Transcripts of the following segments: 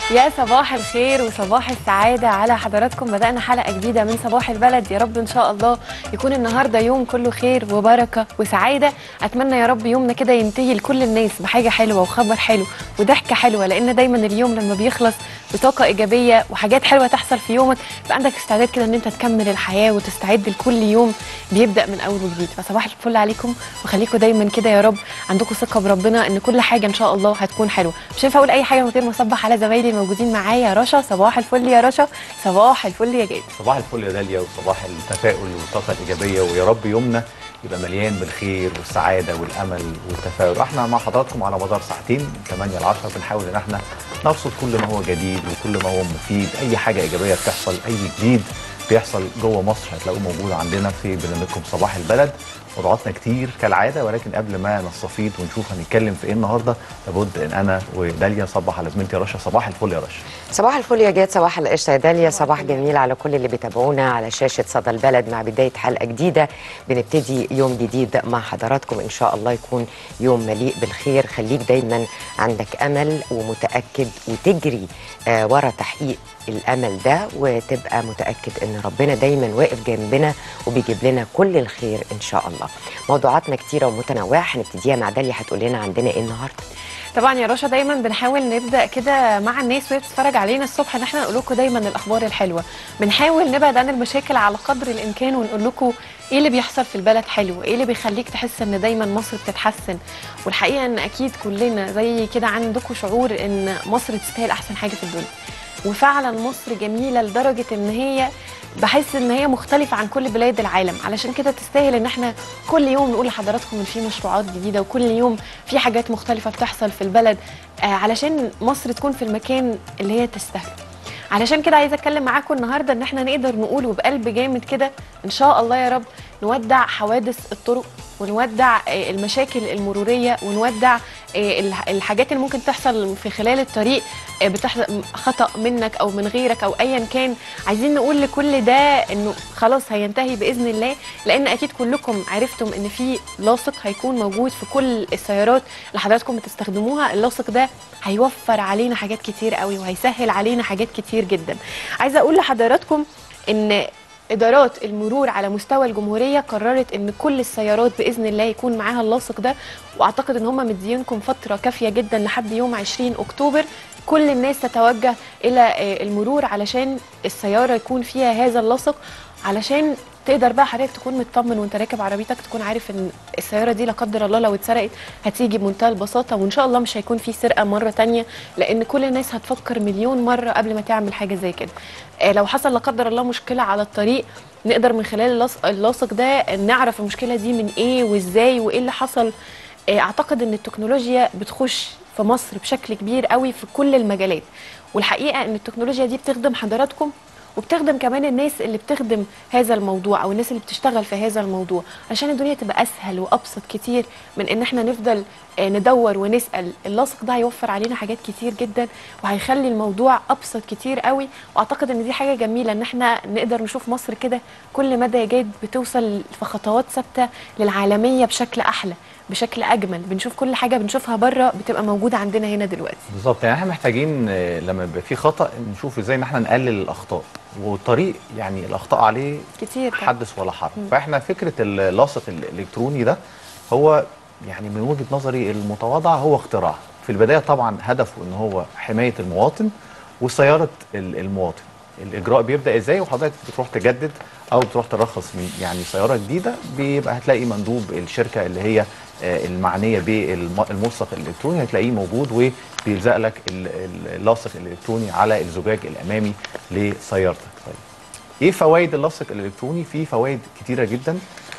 يا صباح الخير وصباح السعادة على حضراتكم بدأنا حلقة جديدة من صباح البلد يا رب إن شاء الله يكون النهاردة يوم كله خير وبركة وسعادة أتمنى يا رب يومنا كده ينتهي لكل الناس بحاجة حلوة وخبر حلو وضحكة حلوة لأن دايما اليوم لما بيخلص بطاقة إيجابية وحاجات حلوة تحصل في يومك يبقى عندك استعداد كده إن أنت تكمل الحياة وتستعد لكل يوم بيبدأ من أول وجديد فصباح الفل عليكم وخليكم دايما كده يا رب عندكم ثقة بربنا إن كل حاجة إن شاء الله هتكون حلوة مش هينفع أقول أي حاجة من غير ما أصبح على زمايلي الموجودين معايا رشا صباح الفل يا رشا صباح الفل يا جاد صباح الفل يا داليا وصباح التفاؤل والطاقه الايجابيه ويا رب يومنا يبقى مليان بالخير والسعاده والامل والتفاؤل واحنا مع حضراتكم على مدار ساعتين من 8 ل 10 بنحاول ان احنا نرصد كل ما هو جديد وكل ما هو مفيد اي حاجه ايجابيه بتحصل اي جديد بيحصل جوه مصر هتلاقوه موجود عندنا في برنامجكم صباح البلد موضوعاتنا كتير كالعاده ولكن قبل ما نستفيض ونشوف هنتكلم في ايه النهارده لابد ان انا وداليا نصبح على زميلتي رشا صباح الفل يا رشا صباح الفل يا جاد صباح القشطه يا داليا صباح جميل على كل اللي بيتابعونا على شاشه صدى البلد مع بدايه حلقه جديده بنبتدي يوم جديد مع حضراتكم ان شاء الله يكون يوم مليء بالخير خليك دايما عندك امل ومتاكد وتجري آه ورا تحقيق الامل ده وتبقى متاكد ان ربنا دايما واقف جنبنا وبيجيب لنا كل الخير ان شاء الله موضوعاتنا كتيره ومتنوعه هنبتديها مع داليا هتقول لنا عندنا ايه النهارده طبعا يا رشا دايما بنحاول نبدا كده مع الناس وهي بتتفرج علينا الصبح ان احنا نقول لكم دايما الاخبار الحلوه بنحاول نبعد عن المشاكل على قدر الامكان ونقول لكم ايه اللي بيحصل في البلد حلو ايه اللي بيخليك تحس ان دايما مصر بتتحسن والحقيقه ان اكيد كلنا زي كده عندكم شعور ان مصر تستاهل احسن حاجه في الدنيا وفعلا مصر جميله لدرجه ان هي بحس ان هي مختلفه عن كل بلاد العالم علشان كده تستاهل ان احنا كل يوم نقول لحضراتكم ان في مشروعات جديده وكل يوم في حاجات مختلفه بتحصل في البلد آه علشان مصر تكون في المكان اللي هي تستاهل علشان كده عايزه اتكلم معاكم النهارده ان احنا نقدر نقول وبقلب جامد كده ان شاء الله يا رب نودع حوادث الطرق ونودع المشاكل المروريه ونودع الحاجات اللي ممكن تحصل في خلال الطريق بتحصل خطا منك او من غيرك او ايا كان عايزين نقول لكل ده انه خلاص هينتهي باذن الله لان اكيد كلكم عرفتم ان في لاصق هيكون موجود في كل السيارات اللي حضراتكم بتستخدموها اللاصق ده هيوفر علينا حاجات كتير قوي وهيسهل علينا حاجات كتير جدا عايزه اقول لحضراتكم ان ادارات المرور على مستوى الجمهوريه قررت ان كل السيارات باذن الله يكون معاها اللاصق ده واعتقد ان هم مدينكم فتره كافيه جدا لحد يوم 20 اكتوبر كل الناس تتوجه الى المرور علشان السياره يكون فيها هذا اللاصق علشان تقدر بقى حضرتك تكون مطمن وانت راكب عربيتك تكون عارف ان السياره دي لا قدر الله لو اتسرقت هتيجي بمنتهى البساطه وان شاء الله مش هيكون في سرقه مره تانية لان كل الناس هتفكر مليون مره قبل ما تعمل حاجه زي كده لو حصل لا قدر الله مشكله على الطريق نقدر من خلال اللاصق ده نعرف المشكله دي من ايه وازاي وايه اللي حصل اعتقد ان التكنولوجيا بتخش في مصر بشكل كبير قوي في كل المجالات والحقيقه ان التكنولوجيا دي بتخدم حضراتكم وبتخدم كمان الناس اللي بتخدم هذا الموضوع او الناس اللي بتشتغل في هذا الموضوع عشان الدنيا تبقى اسهل وابسط كتير من ان احنا نفضل ندور ونسال اللاصق ده هيوفر علينا حاجات كتير جدا وهيخلي الموضوع ابسط كتير قوي واعتقد ان دي حاجه جميله ان احنا نقدر نشوف مصر كده كل مدى جيد بتوصل في خطوات ثابته للعالميه بشكل احلى بشكل اجمل بنشوف كل حاجه بنشوفها بره بتبقى موجوده عندنا هنا دلوقتي بالظبط يعني احنا محتاجين لما يبقى في خطا نشوف ازاي ان احنا نقلل الاخطاء والطريق يعني الاخطاء عليه كتير حدث ولا حرج فاحنا فكره اللاصق الالكتروني ده هو يعني من وجهه نظري المتواضعه هو اختراع في البدايه طبعا هدفه ان هو حمايه المواطن وسياره المواطن الاجراء بيبدا ازاي وحضرتك بتروح تجدد او بتروح ترخص من يعني سياره جديده بيبقى هتلاقي مندوب الشركه اللي هي المعنيه بالملصق الالكتروني هتلاقيه موجود وبيلزق لك اللاصق الالكتروني على الزجاج الامامي لسيارتك طيب ايه فوائد اللاصق الالكتروني في فوائد كتيره جدا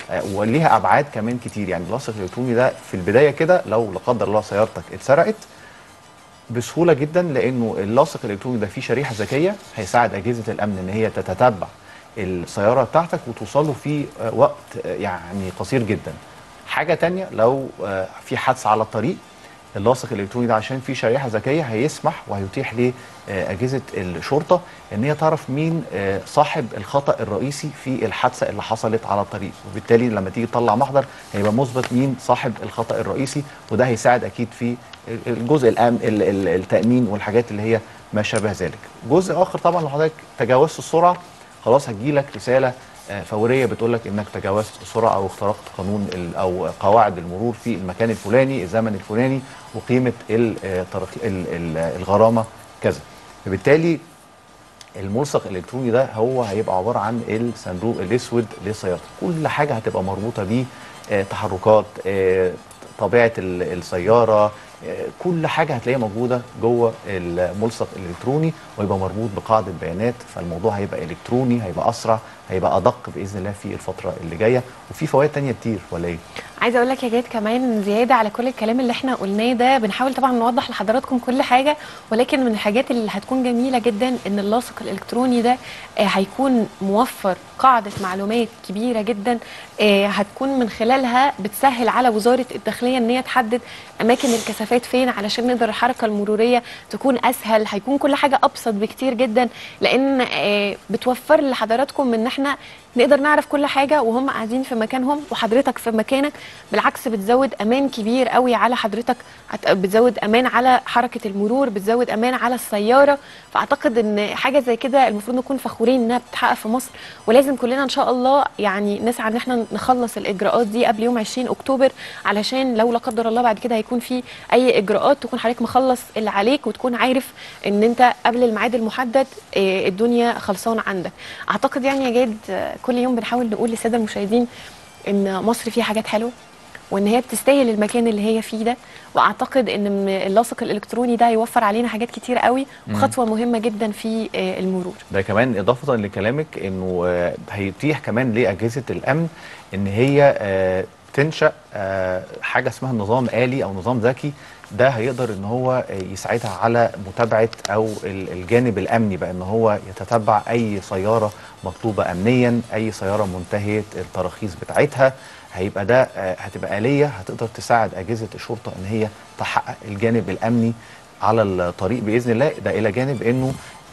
وليها ابعاد كمان كتير يعني اللاصق الالكتروني ده في البدايه كده لو لا قدر الله سيارتك اتسرقت بسهوله جدا لانه اللاصق الالكتروني ده فيه شريحه ذكيه هيساعد اجهزه الامن ان هي تتتبع السياره بتاعتك وتوصله في وقت يعني قصير جدا حاجه تانية لو في حادثه على الطريق اللاصق الالكتروني ده عشان فيه شريحه ذكيه هيسمح وهيتيح لاجهزه الشرطه ان هي تعرف مين صاحب الخطا الرئيسي في الحادثه اللي حصلت على الطريق وبالتالي لما تيجي تطلع محضر هيبقى مثبت مين صاحب الخطا الرئيسي وده هيساعد اكيد في الجزء الامن التامين والحاجات اللي هي ما شابه ذلك جزء اخر طبعا لو حضرتك تجاوزت السرعه خلاص هتجيلك رساله آه، فوريه بتقول لك انك تجاوزت السرعه او اخترقت قانون ال- او قواعد المرور في المكان الفلاني الزمن الفلاني وقيمه ال- آه، ترخ- ال- ال- الغرامه كذا فبالتالي الملصق الالكتروني ده هو هيبقى عباره عن الصندوق الاسود للسيارة كل حاجه هتبقى مربوطه بيه آه، تحركات آه، طبيعه ال- السياره آه، كل حاجه هتلاقيها موجوده جوه الملصق الالكتروني ويبقى مربوط بقاعده بيانات فالموضوع هيبقى الكتروني هيبقى اسرع هيبقى ادق باذن الله في الفتره اللي جايه وفي فوائد تانية كتير ولا ايه؟ عايزه اقول لك يا جاد كمان زياده على كل الكلام اللي احنا قلناه ده بنحاول طبعا نوضح لحضراتكم كل حاجه ولكن من الحاجات اللي هتكون جميله جدا ان اللاصق الالكتروني ده آه، هيكون موفر قاعده معلومات كبيره جدا آه، هتكون من خلالها بتسهل على وزاره الداخليه ان هي تحدد اماكن الكثافات فين علشان نقدر الحركه المروريه تكون اسهل هيكون كل حاجه ابسط بكتير جدا لان آه، بتوفر لحضراتكم ان احنا نقدر نعرف كل حاجه وهم قاعدين في مكانهم وحضرتك في مكانك بالعكس بتزود امان كبير قوي على حضرتك هت- بتزود امان على حركه المرور بتزود امان على السياره فاعتقد ان حاجه زي كده المفروض نكون فخورين انها بتتحقق في مصر ولازم كلنا ان شاء الله يعني نسعى ان احنا نخلص الاجراءات دي قبل يوم 20 اكتوبر علشان لو لا قدر الله بعد كده هيكون في اي اجراءات تكون حضرتك مخلص اللي عليك وتكون عارف ان انت قبل الميعاد المحدد آه، الدنيا خلصانه عندك اعتقد يعني يا جاد آه، كل يوم بنحاول نقول للساده المشاهدين ان مصر فيها حاجات حلوه وان هي بتستاهل المكان اللي هي فيه ده واعتقد ان م- اللاصق الالكتروني ده هيوفر علينا حاجات كتير قوي وخطوه مهمه جدا في آه، المرور ده كمان اضافه لكلامك انه آه، هيتيح كمان لاجهزه الامن ان هي آه، تنشا آه، حاجه اسمها نظام آلي او نظام ذكي ده هيقدر ان هو آه، يساعدها على متابعه او ال- الجانب الامني بقى ان هو يتتبع اي سياره مطلوبه امنيا اي سياره منتهيه التراخيص بتاعتها هيبقى ده آه، هتبقى آلية هتقدر تساعد أجهزة الشرطة إن هي تحقق الجانب الأمني على الطريق بإذن الله ده إلى جانب إنه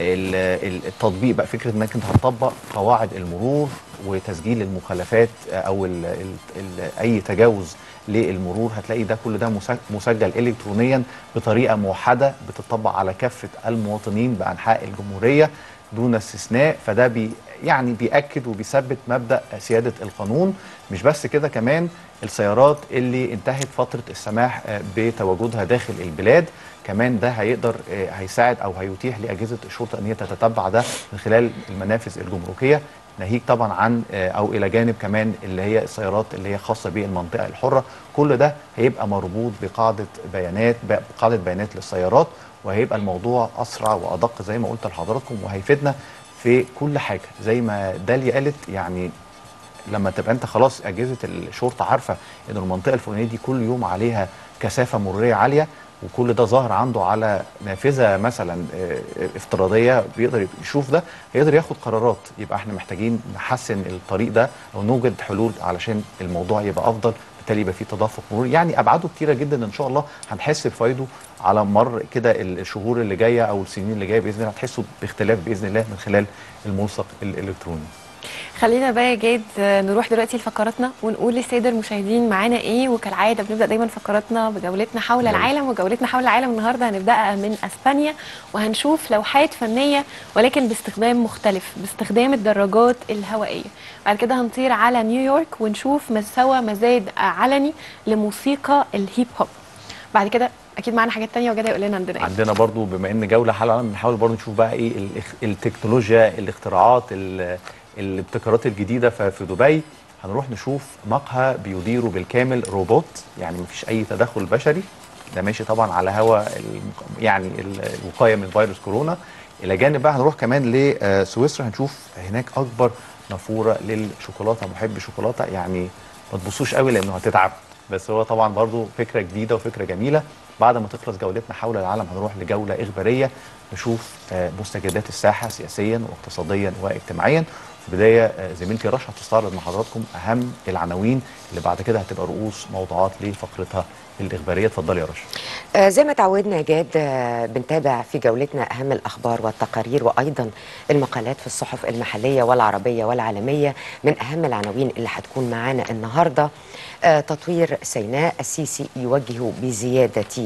ال- ال- التطبيق بقى فكرة إنك أنت هتطبق قواعد المرور وتسجيل المخالفات آه، أو ال ال ال أي تجاوز للمرور هتلاقي ده كل ده مسج- مسجل إلكترونيا بطريقة موحدة بتطبق على كافة المواطنين بأنحاء الجمهورية دون استثناء فده بي يعني بيأكد وبيثبت مبدأ سيادة القانون مش بس كده كمان السيارات اللي انتهت فترة السماح آه، بتواجدها داخل البلاد كمان ده هيقدر آه، هيساعد او هيتيح لاجهزه الشرطه ان هي تتتبع ده من خلال المنافذ الجمركيه ناهيك طبعا عن آه، او الى جانب كمان اللي هي السيارات اللي هي خاصه بالمنطقه الحره كل ده هيبقى مربوط بقاعده بيانات بقاعده بيانات للسيارات وهيبقى الموضوع اسرع وادق زي ما قلت لحضراتكم وهيفيدنا في كل حاجه زي ما داليا قالت يعني لما تبقى انت خلاص اجهزه الشرطه عارفه ان المنطقه الفلانيه دي كل يوم عليها كثافه مروريه عاليه وكل ده ظاهر عنده على نافذه مثلا اه، افتراضيه بيقدر يشوف ده هيقدر ياخد قرارات يبقى احنا محتاجين نحسن الطريق ده او نوجد حلول علشان الموضوع يبقى افضل بالتالي يبقى فيه تدفق مروري يعني ابعاده كتيره جدا ان شاء الله هنحس بفوائده على مر كده الشهور اللي جايه او السنين اللي جايه باذن الله هتحسوا باختلاف باذن الله من خلال الملصق الالكتروني خلينا بقى يا جاد آه، نروح دلوقتي لفقراتنا ونقول للساده المشاهدين معانا ايه وكالعاده بنبدا دايما فقراتنا بجولتنا حول يلا. العالم وجولتنا حول العالم النهارده هنبداها من اسبانيا وهنشوف لوحات فنيه ولكن باستخدام مختلف باستخدام الدراجات الهوائيه بعد كده هنطير على نيويورك ونشوف مستوى مزاد علني لموسيقى الهيب هوب بعد كده اكيد معانا حاجات تانية وجاده يقول لنا عندنا ايه عندنا برضو بما ان جوله حول العالم بنحاول برضو نشوف بقى ايه الاخ- التكنولوجيا الاختراعات ال- الابتكارات الجديده ف- في دبي هنروح نشوف مقهى بيديره بالكامل روبوت يعني مفيش اي تدخل بشري ده ماشي طبعا على هوا المق- يعني ال- الوقايه من فيروس كورونا الى جانب بقى هنروح كمان لسويسرا هنشوف هناك اكبر نافوره للشوكولاته محب شوكولاته يعني ما تبصوش قوي لانه هتتعب بس هو طبعا برضو فكره جديده وفكره جميله بعد ما تخلص جولتنا حول العالم هنروح لجوله اخباريه نشوف آه، مستجدات الساحه سياسيا واقتصاديا واجتماعيا في البدايه آه، زميلتي رشا هتستعرض مع حضراتكم اهم العناوين اللي بعد كده هتبقى رؤوس موضوعات لفقرتها الاخباريه اتفضلي يا رشا آه، زي ما تعودنا يا جاد آه، بنتابع في جولتنا أهم الأخبار والتقارير وأيضا المقالات في الصحف المحلية والعربية والعالمية من أهم العناوين اللي هتكون معانا النهاردة آه، تطوير سيناء السيسي يوجه بزيادة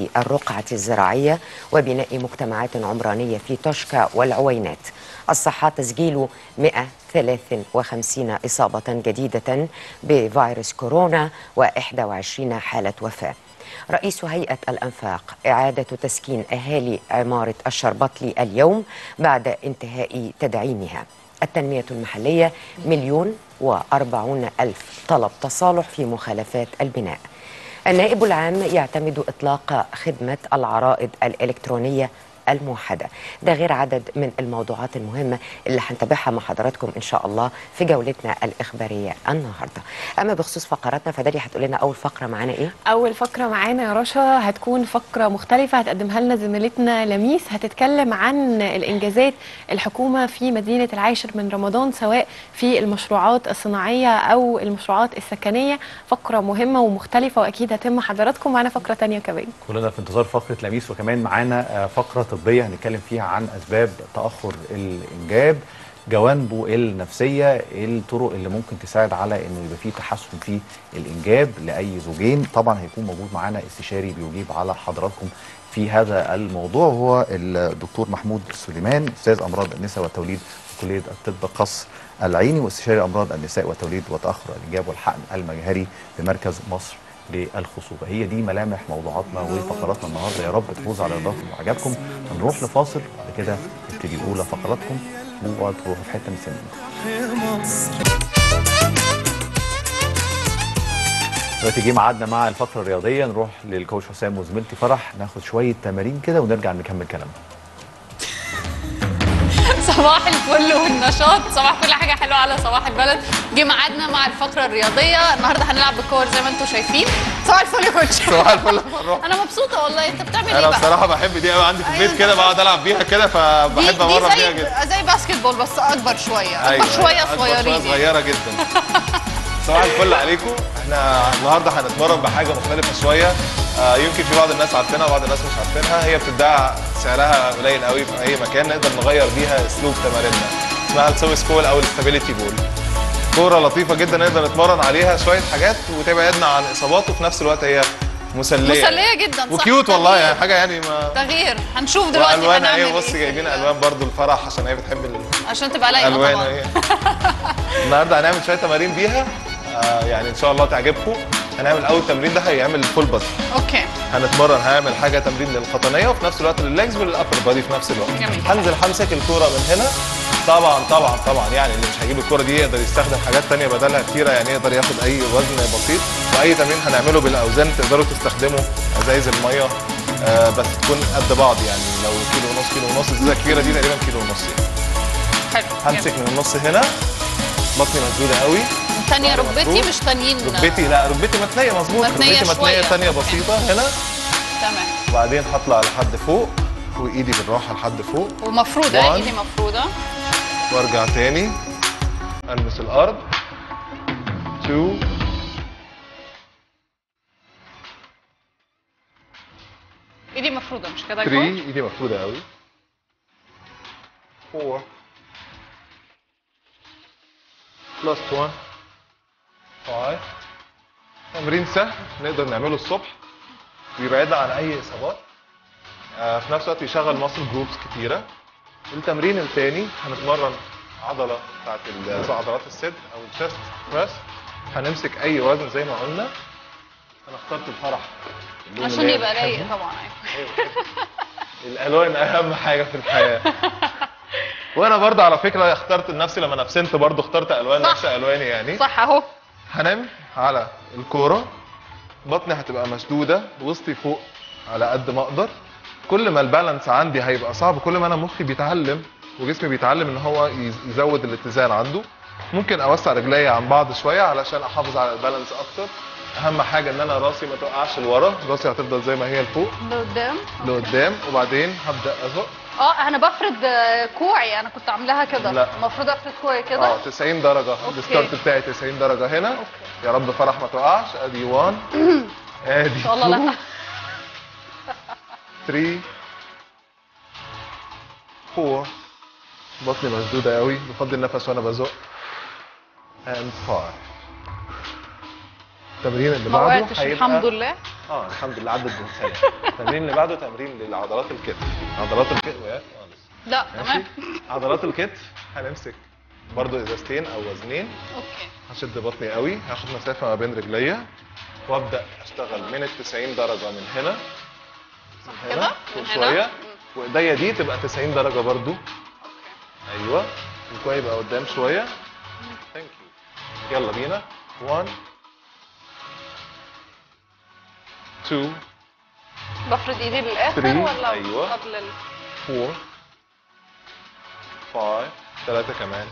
الرقعة الزراعية وبناء مجتمعات عمرانية في توشكا والعوينات الصحة تسجيل 153 إصابة جديدة بفيروس كورونا و21 حالة وفاة رئيس هيئة الأنفاق إعادة تسكين أهالي عمارة الشربطلي اليوم بعد انتهاء تدعيمها التنمية المحلية مليون وأربعون ألف طلب تصالح في مخالفات البناء النائب العام يعتمد إطلاق خدمة العرائض الإلكترونية الموحدة ده غير عدد من الموضوعات المهمة اللي هنتابعها مع حضراتكم إن شاء الله في جولتنا الإخبارية النهاردة أما بخصوص فقراتنا فدالي هتقول لنا أول فقرة معانا إيه؟ اول فقره معانا يا رشا هتكون فقره مختلفه هتقدمها لنا زميلتنا لميس هتتكلم عن الانجازات الحكومه في مدينه العاشر من رمضان سواء في المشروعات الصناعيه او المشروعات السكنيه فقره مهمه ومختلفه واكيد هتم حضراتكم معانا فقره تانية كمان كلنا في انتظار فقره لميس وكمان معانا آه، فقره طبيه هنتكلم فيها عن اسباب تاخر الانجاب جوانبه النفسيه إيه الطرق اللي ممكن تساعد على انه يبقى فيه تحسن في الانجاب لاي زوجين طبعا هيكون موجود معانا استشاري بيجيب على حضراتكم في هذا الموضوع وهو الدكتور محمود سليمان استاذ امراض النساء والتوليد في كليه الطب قصر العيني واستشاري امراض النساء والتوليد وتاخر الانجاب والحقن المجهري بمركز مصر للخصوبه هي دي ملامح موضوعاتنا وفقراتنا النهارده يا رب تفوز على رضاكم وعجبكم هنروح لفاصل بعد كده نبتدي اولى فقراتكم اوعوا تروحوا في حته مستنيين دلوقتي جه ميعادنا مع الفقره الرياضيه نروح للكوتش حسام وزميلتي فرح ناخد شويه تمارين كده ونرجع نكمل كلامنا صباح الفل والنشاط صباح كل حاجه حلوه على صباح البلد جه ميعادنا مع الفقره الرياضيه النهارده هنلعب بالكور زي ما انتم شايفين صباح الفل يا كوتش صباح الفل يا فروح انا مبسوطه والله انت بتعمل ايه انا بقى بصراحه بحب دي قوي عندي في أيوة، البيت كده أنت بقعد العب بيها كده دي, فبحب دي امرن بيها زي جدا زي باسكت بول بس اكبر شويه أيوة، اكبر شويه أكبر صغيرين شويه يعني. صغيره جدا صباح الفل عليكم احنا النهارده هنتمرن بحاجه مختلفه شويه آه يمكن في بعض الناس عارفينها وبعض الناس مش عارفينها هي بتتباع سعرها قليل قوي في اي مكان نقدر نغير بيها اسلوب تماريننا اسمها السويس كول او الاستابيليتي بول كوره لطيفه جدا نقدر نتمرن عليها شويه حاجات وتبعدنا عن اصابات وفي نفس الوقت هي مسليه مسليه جدا صح وكيوت والله تغيير. يعني حاجه يعني ما تغيير هنشوف دلوقتي والوان هنعمل ايه بص إيه. جايبين الوان برضو الفرح عشان هي بتحب ال- عشان تبقى لايقه الالوان طبعا ايه النهارده هنعمل شويه تمارين بيها آه يعني ان شاء الله تعجبكم هنعمل اول تمرين ده هيعمل فول بادي اوكي هنتمرن هنعمل حاجه تمرين للقطنيه وفي نفس الوقت للليجز وللابر بادي في نفس الوقت جميل. هنزل همسك الكوره من هنا طبعا طبعا طبعا يعني اللي مش هيجيب الكوره دي يقدر يستخدم حاجات تانية بدلها كتيره يعني يقدر ياخد اي وزن بسيط واي تمرين هنعمله بالاوزان تقدروا تستخدموا ازايز الميه آه بس تكون قد بعض يعني لو كيلو ونص كيلو ونص الازازه الكبيره دي تقريبا كيلو ونص يعني. حلو همسك من النص هنا بطني مسدوده قوي تانية ركبتي مفروض. مش تانيين ركبتي لا ركبتي متنيه مظبوط متنية ركبتي متنيه شوية. ثانيه بسيطه هنا تمام وبعدين هطلع لحد فوق وايدي بالراحه لحد فوق ومفروضه One. ايدي مفروضه وارجع تاني المس الارض 2 ايدي مفروضه مش كده يا 3 كوتش؟ ايدي مفروده قوي 4 بلس 1 5 تمرين سهل نقدر نعمله الصبح ويبعدنا عن اي اصابات آه، في نفس الوقت يشغل ماسل جروبس كتيره التمرين الثاني هنتمرن عضله بتاعت ال- عضلات الصدر او الشيست بريس هنمسك اي وزن زي ما قلنا انا اخترت الفرح اللون عشان اللي هي يبقى بتحبه. رايق طبعا أيوة. الالوان اهم حاجه في الحياه وانا برضه على فكره اخترت لنفسي لما نفسنت برضه اخترت الوان صح. نفس الواني يعني صح اهو هنام على الكوره بطني هتبقى مشدوده وسطي فوق على قد ما اقدر كل ما البالانس عندي هيبقى صعب كل ما انا مخي بيتعلم وجسمي بيتعلم ان هو يز- يزود الاتزان عنده ممكن اوسع رجلي عن بعض شويه علشان احافظ على البالانس اكتر اهم حاجه ان انا راسي ما توقعش لورا راسي هتفضل زي ما هي لفوق لقدام لقدام وبعدين هبدا ازق اه انا بفرد آه، كوعي انا كنت عاملاها كده لا. المفروض افرد كوعي اه كده 90 درجة الستارت بتاعي 90 درجة هنا يا رب فرح ما تقعش ادي 1 ادي ان شاء الله لا 3 4 بطني مشدودة قوي بفضي النفس وانا بزق and 5 التمرين اللي ما بعده وقعتش هيبقى- الحمد لله اه الحمد لله عدت بسلام التمرين اللي بعده تمرين للعضلات الكتف عضلات الكتف وقعت خالص لا ماشي تمام عضلات الكتف هنمسك برضو ازازتين او وزنين اوكي هشد بطني قوي هاخد مسافه ما بين رجليا وابدا اشتغل من ال 90 درجه من هنا من كده؟ هنا من فوق هنا؟ شويه مم. وايديا دي تبقى 90 درجه برضو ايوه الكوع يبقى قدام شويه ثانك يو يلا بينا 1 2 بفرد ايدي للاخر Three. ولا أيوة. قبل ال... 4 5 ثلاثة كمان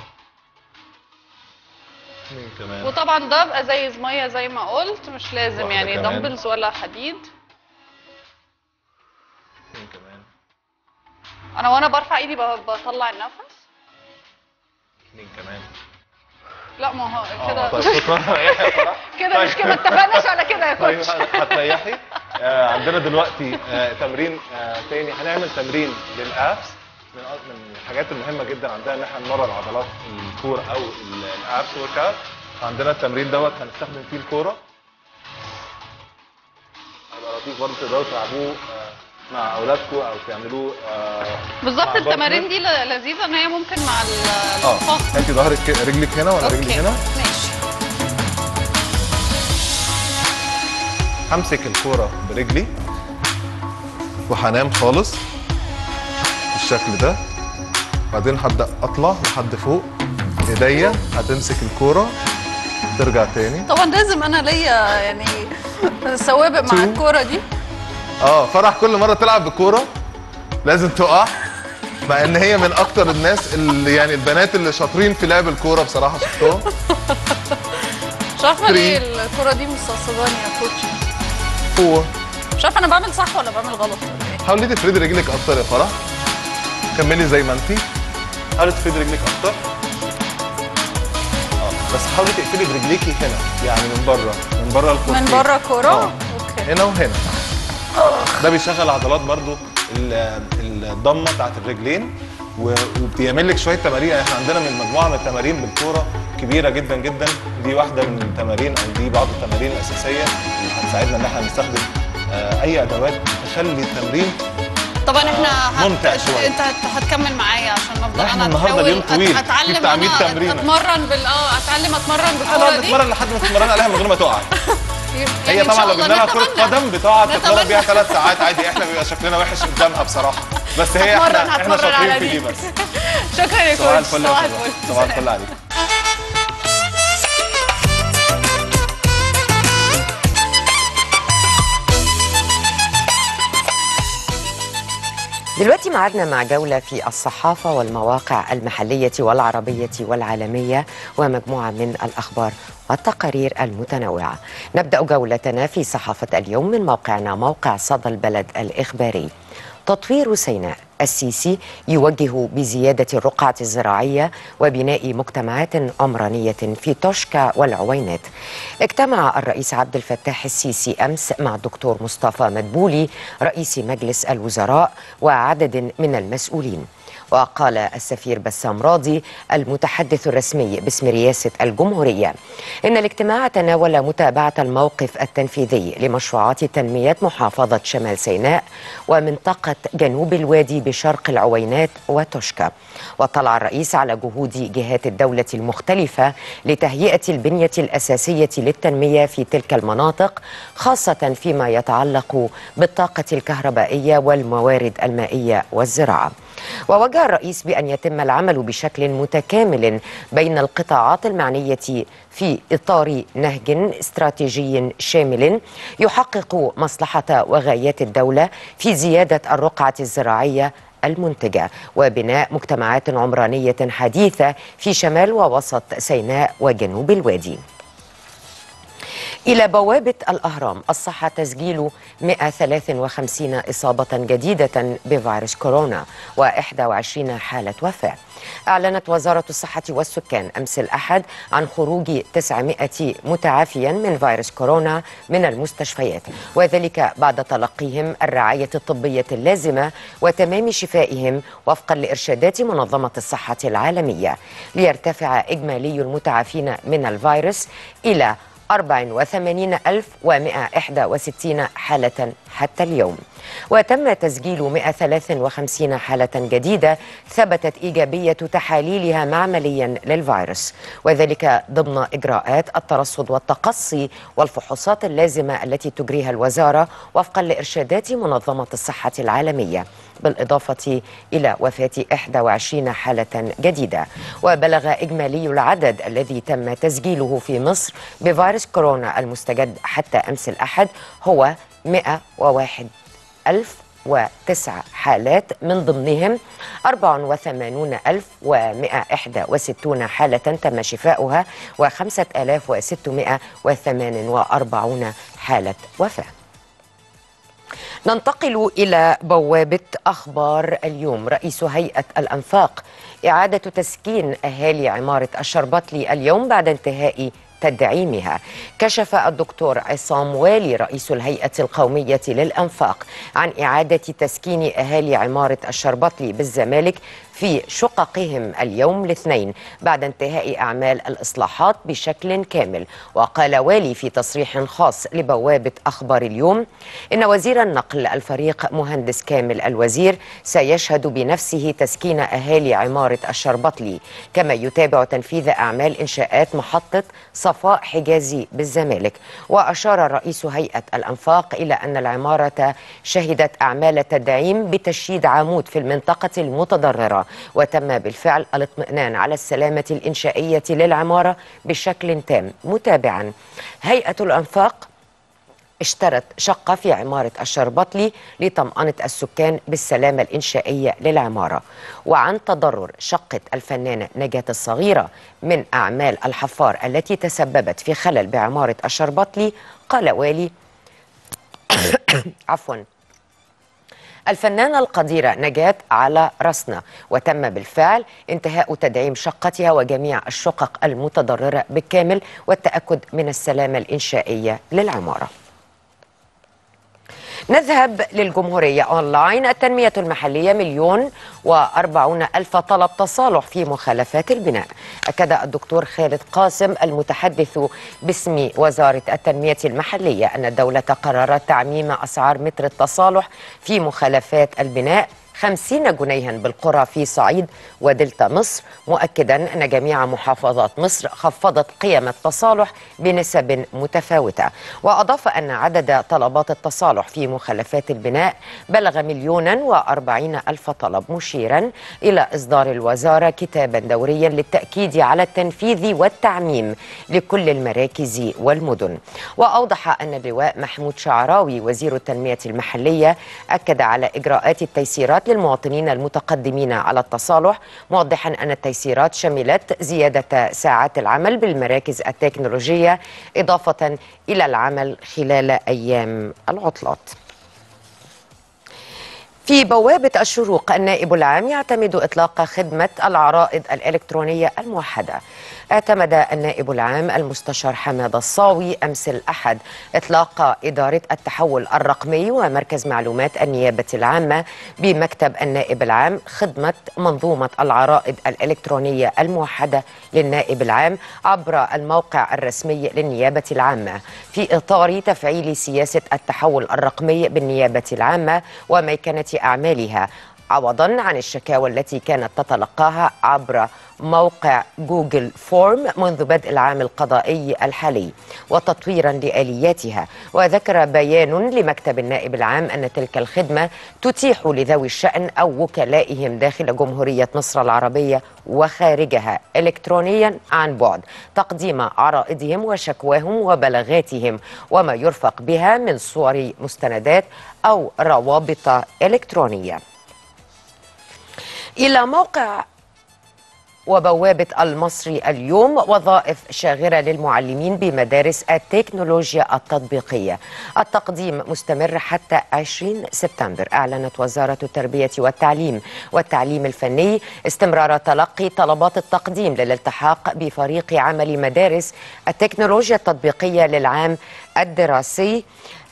اثنين كمان وطبعا ده بقى زي ميه زي ما قلت مش لازم واحدة يعني كمان. دمبلز ولا حديد اثنين كمان انا وانا برفع ايدي ب- بطلع النفس اثنين كمان لا ما هو اه كده طيب شكرا ريحي يا فرح. كده مش كده اتفقناش على كده يا طيب كوتش هتريحي آه عندنا دلوقتي آه تمرين آه تاني هنعمل تمرين للابس من أ- من الحاجات المهمه جدا عندنا ان احنا نمرن عضلات الكور او ال- الابس ورك اوت عندنا التمرين دوت هنستخدم فيه الكوره هيبقى لطيف برضه تقدروا تلعبوه آه مع اولادكم او تعملوه آه بالظبط مع التمارين بارتنر. دي ل- لذيذه ان هي ممكن مع ال- اه الفخذ انت ظهرك كده- رجلك هنا وانا رجلي اوكي هنا ماشي همسك الكورة برجلي وهنام خالص بالشكل ده بعدين هبدأ أطلع لحد فوق إيديا هتمسك الكورة ترجع تاني طبعا لازم انا ليا يعني سوابق مع Two. الكوره دي اه فرح كل مرة تلعب بالكورة لازم تقع مع ان هي من اكتر الناس اللي يعني البنات اللي شاطرين في لعب الكورة بصراحة شفتهم مش عارفه Three. ليه الكوره دي مستصداني يا كوتش فور مش عارفه انا بعمل صح ولا بعمل غلط ولا ايه حاولي تفردي رجلك اكتر يا فرح كملي زي ما انتي حاولي تفردي رجلك اكتر اه بس حاولي تقفلي برجليكي هنا يعني من بره من بره الكورتين من بره كوره آه. اوكي هنا وهنا ده بيشغل عضلات برضو ال- الضمه بتاعت الرجلين و- وبيعمل لك شويه تمارين يعني احنا عندنا من مجموعه من التمارين بالكوره كبيره جدا جدا دي واحده من التمارين او دي بعض التمارين الاساسيه اللي هتساعدنا ان احنا نستخدم آه، اي ادوات تخلي التمرين طبعا احنا ممتع شوية. انت هت- هتكمل معايا عشان افضل احنا انا النهاردة أتحول- اليوم طويل. أت- اتعلم في بتاع 100 انا تمرينة. اتمرن بال اه اتعلم اتمرن بالكوره هنقعد دي نتمرن لحد ما تتمرن عليها من غير ما تقع يعني هي إن طبعا شاء لو الله جبنا لها كره نتمنى. قدم بتقعد تتمرن نتمنى. بيها ثلاث ساعات عادي احنا بيبقى شكلنا وحش قدامها بصراحه بس هي هتمرن- احنا احنا هتمرن شاطرين على في دي. دي بس شكرا يا صباح كوتش الفل يا صباح فندم. الفل صباح الفل عليك دلوقتي معادنا مع جولة في الصحافة والمواقع المحلية والعربية والعالمية ومجموعة من الأخبار والتقارير المتنوعة نبدأ جولتنا في صحافة اليوم من موقعنا موقع صدى البلد الإخباري تطوير سيناء السيسي يوجه بزيادة الرقعة الزراعية وبناء مجتمعات عمرانية في توشكا والعوينات اجتمع الرئيس عبد الفتاح السيسي أمس مع الدكتور مصطفى مدبولي رئيس مجلس الوزراء وعدد من المسؤولين وقال السفير بسام راضي المتحدث الرسمي باسم رئاسة الجمهورية إن الاجتماع تناول متابعة الموقف التنفيذي لمشروعات تنمية محافظة شمال سيناء ومنطقة جنوب الوادي بشرق العوينات وتوشكا وطلع الرئيس على جهود جهات الدولة المختلفة لتهيئة البنية الأساسية للتنمية في تلك المناطق خاصة فيما يتعلق بالطاقة الكهربائية والموارد المائية والزراعة ووجه الرئيس بأن يتم العمل بشكل متكامل بين القطاعات المعنية في إطار نهج استراتيجي شامل يحقق مصلحة وغايات الدولة في زيادة الرقعة الزراعية المنتجة وبناء مجتمعات عمرانية حديثة في شمال ووسط سيناء وجنوب الوادي إلى بوابة الأهرام أصح تسجيل 153 إصابة جديدة بفيروس كورونا و21 حالة وفاة أعلنت وزارة الصحة والسكان أمس الأحد عن خروج 900 متعافيا من فيروس كورونا من المستشفيات وذلك بعد تلقيهم الرعاية الطبية اللازمة وتمام شفائهم وفقا لإرشادات منظمة الصحة العالمية ليرتفع إجمالي المتعافين من الفيروس إلى 84161 حالة حتى اليوم وتم تسجيل 153 حالة جديدة ثبتت إيجابية تحاليلها معمليا للفيروس وذلك ضمن إجراءات الترصد والتقصي والفحوصات اللازمة التي تجريها الوزارة وفقا لإرشادات منظمة الصحة العالمية بالإضافة إلى وفاة 21 حالة جديدة وبلغ إجمالي العدد الذي تم تسجيله في مصر بفيروس كورونا المستجد حتى أمس الأحد هو 101 1009 حالات من ضمنهم 84161 حالة تم شفاؤها و5648 حالة وفاة ننتقل إلى بوابة أخبار اليوم رئيس هيئة الأنفاق إعادة تسكين أهالي عمارة الشربطلي اليوم بعد انتهاء تدعيمها كشف الدكتور عصام والي رئيس الهيئة القومية للأنفاق عن إعادة تسكين أهالي عمارة الشربطلي بالزمالك في شققهم اليوم الاثنين بعد انتهاء أعمال الإصلاحات بشكل كامل وقال والي في تصريح خاص لبوابة أخبار اليوم إن وزير النقل الفريق مهندس كامل الوزير سيشهد بنفسه تسكين أهالي عمارة الشربطلي كما يتابع تنفيذ أعمال إنشاءات محطة صفاء حجازي بالزمالك وأشار رئيس هيئة الأنفاق إلى أن العمارة شهدت أعمال تدعيم بتشييد عمود في المنطقة المتضررة وتم بالفعل الاطمئنان على السلامة الإنشائية للعمارة بشكل تام متابعا هيئة الأنفاق اشترت شقة في عمارة الشربطلي لطمأنة السكان بالسلامة الإنشائية للعمارة وعن تضرر شقة الفنانة نجاة الصغيرة من أعمال الحفار التي تسببت في خلل بعمارة الشربطلي قال والي عفواً الفنانة القديرة نجاة على رأسنا وتم بالفعل انتهاء تدعيم شقتها وجميع الشقق المتضررة بالكامل والتأكد من السلامة الإنشائية للعمارة نذهب للجمهورية أونلاين التنمية المحلية مليون وأربعون ألف طلب تصالح في مخالفات البناء أكد الدكتور خالد قاسم المتحدث باسم وزارة التنمية المحلية أن الدولة قررت تعميم أسعار متر التصالح في مخالفات البناء خمسين جنيها بالقرى في صعيد ودلتا مصر مؤكدا أن جميع محافظات مصر خفضت قيم التصالح بنسب متفاوتة وأضاف أن عدد طلبات التصالح في مخلفات البناء بلغ مليونا وأربعين ألف طلب مشيرا إلى إصدار الوزارة كتابا دوريا للتأكيد على التنفيذ والتعميم لكل المراكز والمدن وأوضح أن اللواء محمود شعراوي وزير التنمية المحلية أكد على إجراءات التيسيرات للمواطنين المتقدمين على التصالح موضحا أن التيسيرات شملت زيادة ساعات العمل بالمراكز التكنولوجية إضافة إلى العمل خلال أيام العطلات في بوابة الشروق النائب العام يعتمد إطلاق خدمة العرائض الإلكترونية الموحدة اعتمد النائب العام المستشار حماد الصاوي أمس الأحد إطلاق إدارة التحول الرقمي ومركز معلومات النيابة العامة بمكتب النائب العام خدمة منظومة العرائض الإلكترونية الموحدة للنائب العام عبر الموقع الرسمي للنيابة العامة في إطار تفعيل سياسة التحول الرقمي بالنيابة العامة وميكنة أعمالها عوضا عن الشكاوى التي كانت تتلقاها عبر موقع جوجل فورم منذ بدء العام القضائي الحالي وتطويرا لآلياتها وذكر بيان لمكتب النائب العام أن تلك الخدمة تتيح لذوي الشأن أو وكلائهم داخل جمهورية مصر العربية وخارجها إلكترونيا عن بعد تقديم عرائضهم وشكواهم وبلاغاتهم وما يرفق بها من صور مستندات أو روابط إلكترونية إلى موقع وبوابة المصري اليوم وظائف شاغرة للمعلمين بمدارس التكنولوجيا التطبيقية التقديم مستمر حتى 20 سبتمبر أعلنت وزارة التربية والتعليم والتعليم الفني استمرار تلقي طلبات التقديم للالتحاق بفريق عمل مدارس التكنولوجيا التطبيقية للعام الدراسي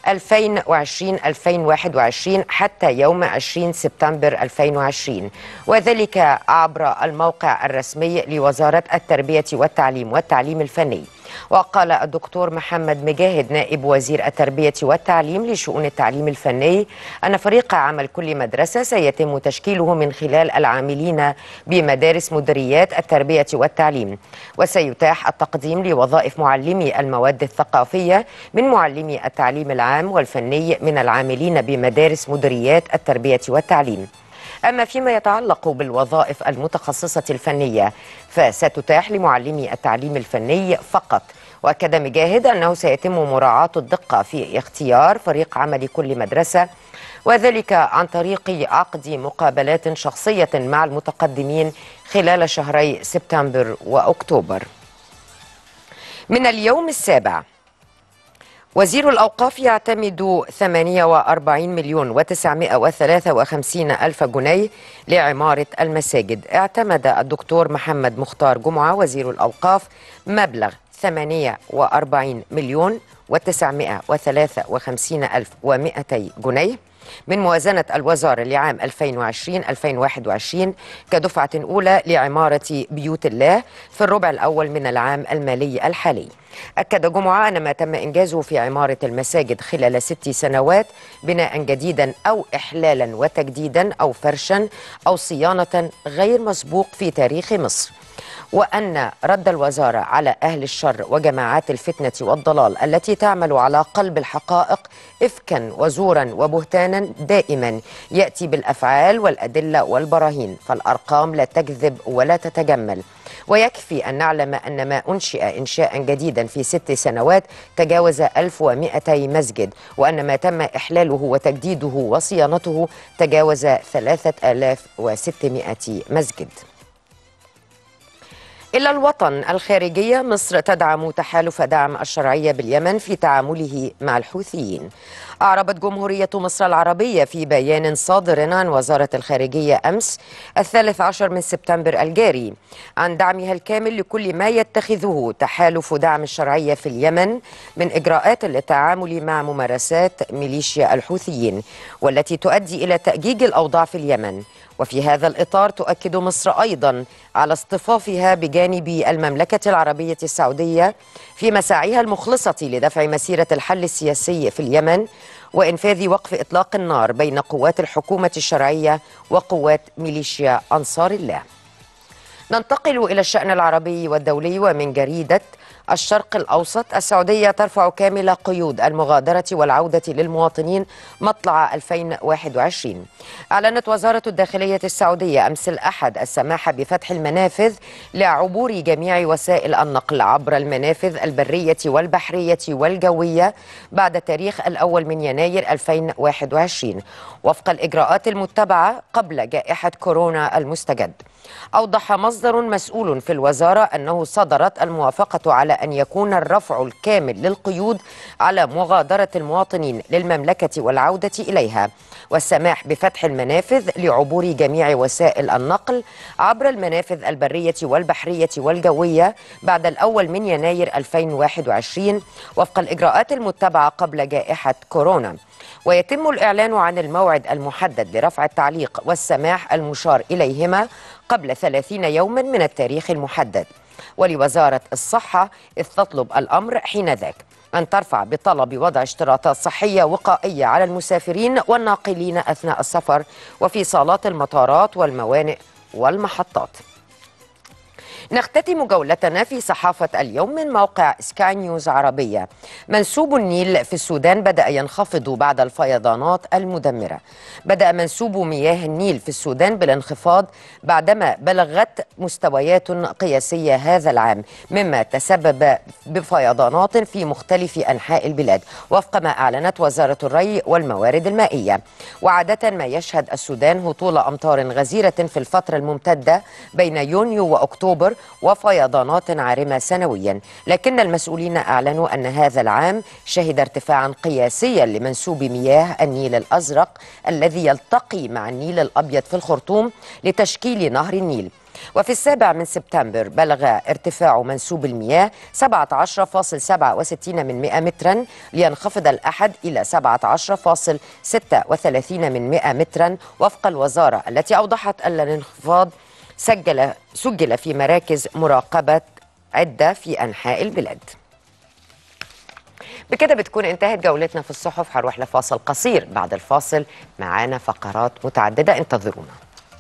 2020-2021 حتى يوم 20 سبتمبر 2020 وذلك عبر الموقع الرسمي لوزارة التربية والتعليم والتعليم الفني وقال الدكتور محمد مجاهد نائب وزير التربية والتعليم لشؤون التعليم الفني أن فريق عمل كل مدرسة سيتم تشكيله من خلال العاملين بمدارس مديريات التربية والتعليم وسيتاح التقديم لوظائف معلمي المواد الثقافية من معلمي التعليم العام والفني من العاملين بمدارس مديريات التربية والتعليم أما فيما يتعلق بالوظائف المتخصصة الفنية فستتاح لمعلمي التعليم الفني فقط وأكد مجاهد أنه سيتم مراعاة الدقة في اختيار فريق عمل كل مدرسة وذلك عن طريق عقد مقابلات شخصية مع المتقدمين خلال شهري سبتمبر وأكتوبر من اليوم السابع وزير الأوقاف يعتمد 48 مليون و953 ألف جنيه لعمارة المساجد اعتمد الدكتور محمد مختار جمعة وزير الأوقاف مبلغ 48 مليون و953 ألف و200 جنيه من موازنة الوزارة لعام 2020-2021 كدفعة أولى لعمارة بيوت الله في الربع الأول من العام المالي الحالي أكد جمعة أن ما تم إنجازه في عمارة المساجد خلال ست سنوات بناء جديدا أو إحلالا وتجديدا أو فرشا أو صيانة غير مسبوق في تاريخ مصر وأن رد الوزارة على أهل الشر وجماعات الفتنة والضلال التي تعمل على قلب الحقائق إفكا وزورا وبهتانا دائما يأتي بالأفعال والأدلة والبراهين فالأرقام لا تكذب ولا تتجمل ويكفي أن نعلم أن ما أنشئ إنشاء جديدا في ست سنوات تجاوز 1200 مسجد وأن ما تم إحلاله وتجديده وصيانته تجاوز 3600 مسجد إلى الوطن الخارجية مصر تدعم تحالف دعم الشرعية باليمن في تعامله مع الحوثيين أعربت جمهورية مصر العربية في بيان صادر عن وزارة الخارجية أمس الثالث عشر من سبتمبر الجاري عن دعمها الكامل لكل ما يتخذه تحالف دعم الشرعية في اليمن من إجراءات للتعامل مع ممارسات ميليشيا الحوثيين والتي تؤدي إلى تأجيج الأوضاع في اليمن وفي هذا الإطار تؤكد مصر أيضا على اصطفافها بجانب المملكة العربية السعودية في مساعيها المخلصة لدفع مسيرة الحل السياسي في اليمن وإنفاذ وقف إطلاق النار بين قوات الحكومة الشرعية وقوات ميليشيا أنصار الله ننتقل إلى الشأن العربي والدولي ومن جريدة الشرق الأوسط السعودية ترفع كامل قيود المغادرة والعودة للمواطنين مطلع 2021 أعلنت وزارة الداخلية السعودية أمس الأحد السماح بفتح المنافذ لعبور جميع وسائل النقل عبر المنافذ البرية والبحرية والجوية بعد تاريخ الأول من يناير 2021 وفق الإجراءات المتبعة قبل جائحة كورونا المستجد أوضح مصدر مسؤول في الوزارة أنه صدرت الموافقة على أن يكون الرفع الكامل للقيود على مغادرة المواطنين للمملكة والعودة إليها والسماح بفتح المنافذ لعبور جميع وسائل النقل عبر المنافذ البرية والبحرية والجوية بعد الأول من يناير 2021 وفق الإجراءات المتبعة قبل جائحة كورونا ويتم الإعلان عن الموعد المحدد لرفع التعليق والسماح المشار إليهما قبل 30 يوما من التاريخ المحدد ولوزارة الصحة إذ تطلب الأمر حين ذاك أن ترفع بطلب وضع اشتراطات صحية وقائية على المسافرين والناقلين أثناء السفر وفي صالات المطارات والموانئ والمحطات نختتم جولتنا في صحافة اليوم من موقع سكاي نيوز عربية منسوب النيل في السودان بدأ ينخفض بعد الفيضانات المدمرة بدأ منسوب مياه النيل في السودان بالانخفاض بعدما بلغت مستويات قياسية هذا العام مما تسبب بفيضانات في مختلف أنحاء البلاد وفق ما أعلنت وزارة الري والموارد المائية وعادة ما يشهد السودان هطول أمطار غزيرة في الفترة الممتدة بين يونيو وأكتوبر وفيضانات عارمة سنويا لكن المسؤولين أعلنوا أن هذا العام شهد ارتفاعا قياسيا لمنسوب مياه النيل الأزرق الذي يلتقي مع النيل الأبيض في الخرطوم لتشكيل نهر النيل وفي السابع من سبتمبر بلغ ارتفاع منسوب المياه 17.67 من 100 مترا لينخفض الأحد إلى 17.36 من 100 مترا وفق الوزارة التي أوضحت أن الانخفاض سجل سجل في مراكز مراقبة عدة في أنحاء البلاد بكده بتكون انتهت جولتنا في الصحف هروح لفاصل قصير بعد الفاصل معانا فقرات متعددة انتظرونا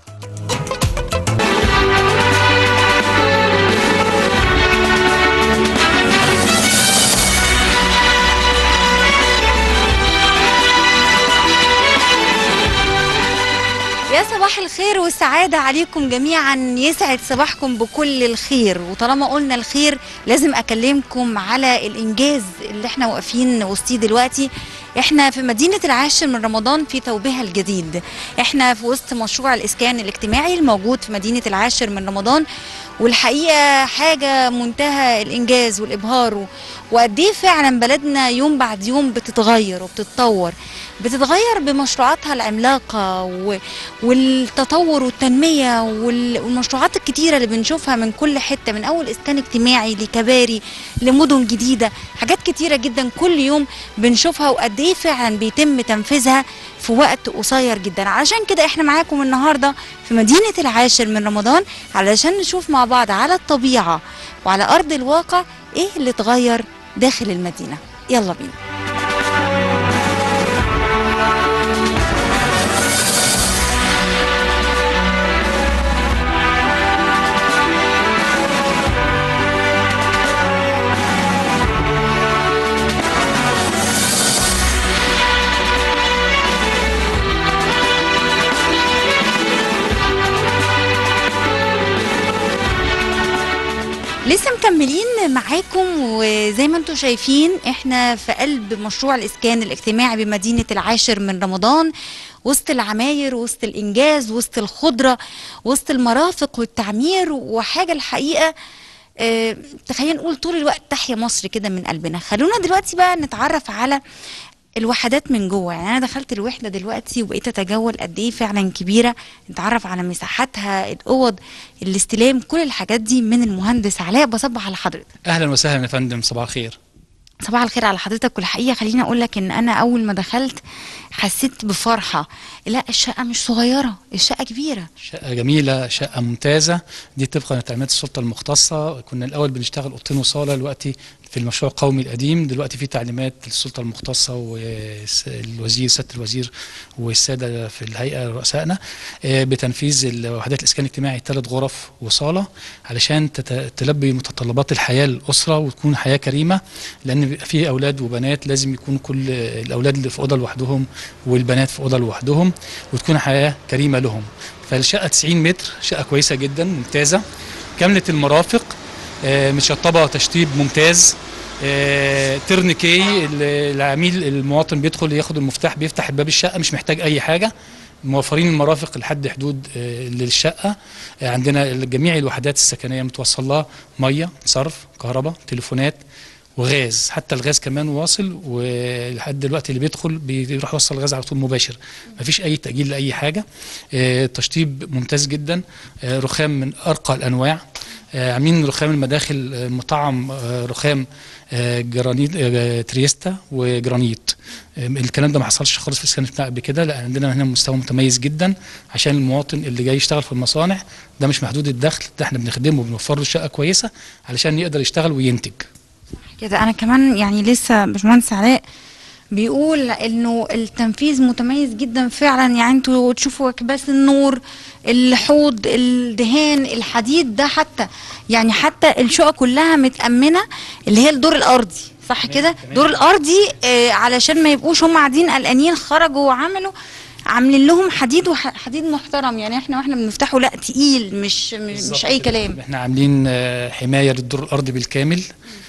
يا صباح الخير والسعادة عليكم جميعا يسعد صباحكم بكل الخير وطالما قلنا الخير لازم أكلمكم على الإنجاز اللي احنا واقفين وسطيه دلوقتي احنا في مدينة العاشر من رمضان في توبها الجديد احنا في وسط مشروع الإسكان الاجتماعي الموجود في مدينة العاشر من رمضان والحقيقة حاجة منتهى الإنجاز والإبهار و- وقد إيه فعلا بلدنا يوم بعد يوم بتتغير وبتتطور بتتغير بمشروعاتها العملاقة و... والتطور والتنمية وال... والمشروعات الكتيرة اللي بنشوفها من كل حتة من أول إسكان اجتماعي لكباري لمدن جديدة حاجات كتيرة جدا كل يوم بنشوفها وقد إيه فعلا بيتم تنفيذها في وقت قصير جدا علشان كده احنا معاكم النهاردة في مدينة العاشر من رمضان علشان نشوف مع بعض على الطبيعة وعلى أرض الواقع إيه اللي اتغير داخل المدينة يلا بينا لسه مكملين معاكم وزي ما انتم شايفين احنا في قلب مشروع الاسكان الاجتماعي بمدينه العاشر من رمضان وسط العماير وسط الانجاز وسط الخضره وسط المرافق والتعمير وحاجه الحقيقه اه تخيل نقول طول الوقت تحيا مصر كده من قلبنا خلونا دلوقتي بقى نتعرف على الوحدات من جوه يعني انا دخلت الوحده دلوقتي وبقيت اتجول قد ايه فعلا كبيره نتعرف على مساحاتها الاوض الاستلام كل الحاجات دي من المهندس علاء بصبح على حضرتك اهلا وسهلا يا فندم صباح الخير صباح الخير على حضرتك والحقيقه خليني اقول لك ان انا اول ما دخلت حسيت بفرحه لا الشقه مش صغيره الشقه كبيره شقه جميله شقه ممتازه دي طبقا لتعليمات السلطه المختصه كنا الاول بنشتغل اوضتين وصاله دلوقتي في المشروع القومي القديم دلوقتي في تعليمات السلطه المختصه والوزير سياده الوزير والساده في الهيئه رؤسائنا آه، بتنفيذ الوحدات الاسكان الاجتماعي ثلاث غرف وصاله علشان تت- تلبي متطلبات الحياه للاسره وتكون حياه كريمه لان بيبقى في اولاد وبنات لازم يكون كل الاولاد اللي في اوضه لوحدهم والبنات في اوضه لوحدهم وتكون حياه كريمه لهم فالشقه 90 متر شقه كويسه جدا ممتازه كامله المرافق آه، متشطبه تشطيب ممتاز آه، ترنكي ال- العميل المواطن بيدخل ياخد المفتاح بيفتح باب الشقه مش محتاج اي حاجه موفرين المرافق لحد حدود آه، للشقه آه، عندنا جميع الوحدات السكنيه متوصل لها ميه صرف كهرباء تليفونات وغاز حتى الغاز كمان واصل ولحد دلوقتي اللي بيدخل بيروح يوصل الغاز على طول مباشر مفيش اي تاجيل لاي حاجه آه، تشطيب ممتاز جدا آه، رخام من ارقى الانواع آه، عاملين رخام المداخل آه، مطعم آه، رخام آه، جرانيت آه، تريستا وجرانيت آه، الكلام ده ما حصلش خالص في السكن بتاعنا قبل كده لا عندنا هنا مستوى متميز جدا عشان المواطن اللي جاي يشتغل في المصانع ده مش محدود الدخل ده احنا بنخدمه وبنوفر له شقه كويسه علشان يقدر يشتغل وينتج كده انا كمان يعني لسه باشمهندس علاء بيقول انه التنفيذ متميز جدا فعلا يعني انتوا تشوفوا اكباس النور الحوض الدهان الحديد ده حتى يعني حتى الشقق كلها متأمنة اللي هي الدور الأرضي صح كده الدور الأرضي آه علشان ما يبقوش هم قاعدين قلقانين خرجوا وعملوا عاملين لهم حديد وحديد محترم يعني احنا واحنا بنفتحه لا تقيل مش مش, مش اي كلام احنا عاملين آه، حمايه للدور الارضي بالكامل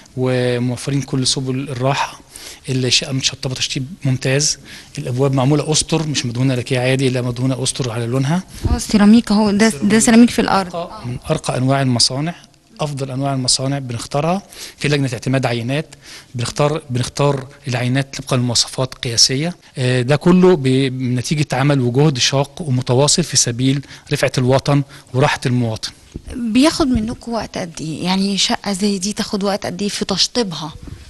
وموفرين كل سبل الراحه الشقه متشطبه تشطيب ممتاز الابواب معموله اسطر مش مدهونه لكيه عادي لا مدهونه اسطر على لونها اه السيراميك اهو ده ده سيراميك في الارض من ارقى انواع المصانع افضل انواع المصانع بنختارها في لجنه اعتماد عينات بنختار بنختار العينات طبقا لمواصفات قياسيه آه، ده كله ب- بنتيجه عمل وجهد شاق ومتواصل في سبيل رفعه الوطن وراحه المواطن بياخد منكم وقت قد ايه يعني شقه زي دي تاخد وقت قد ايه في تشطيبها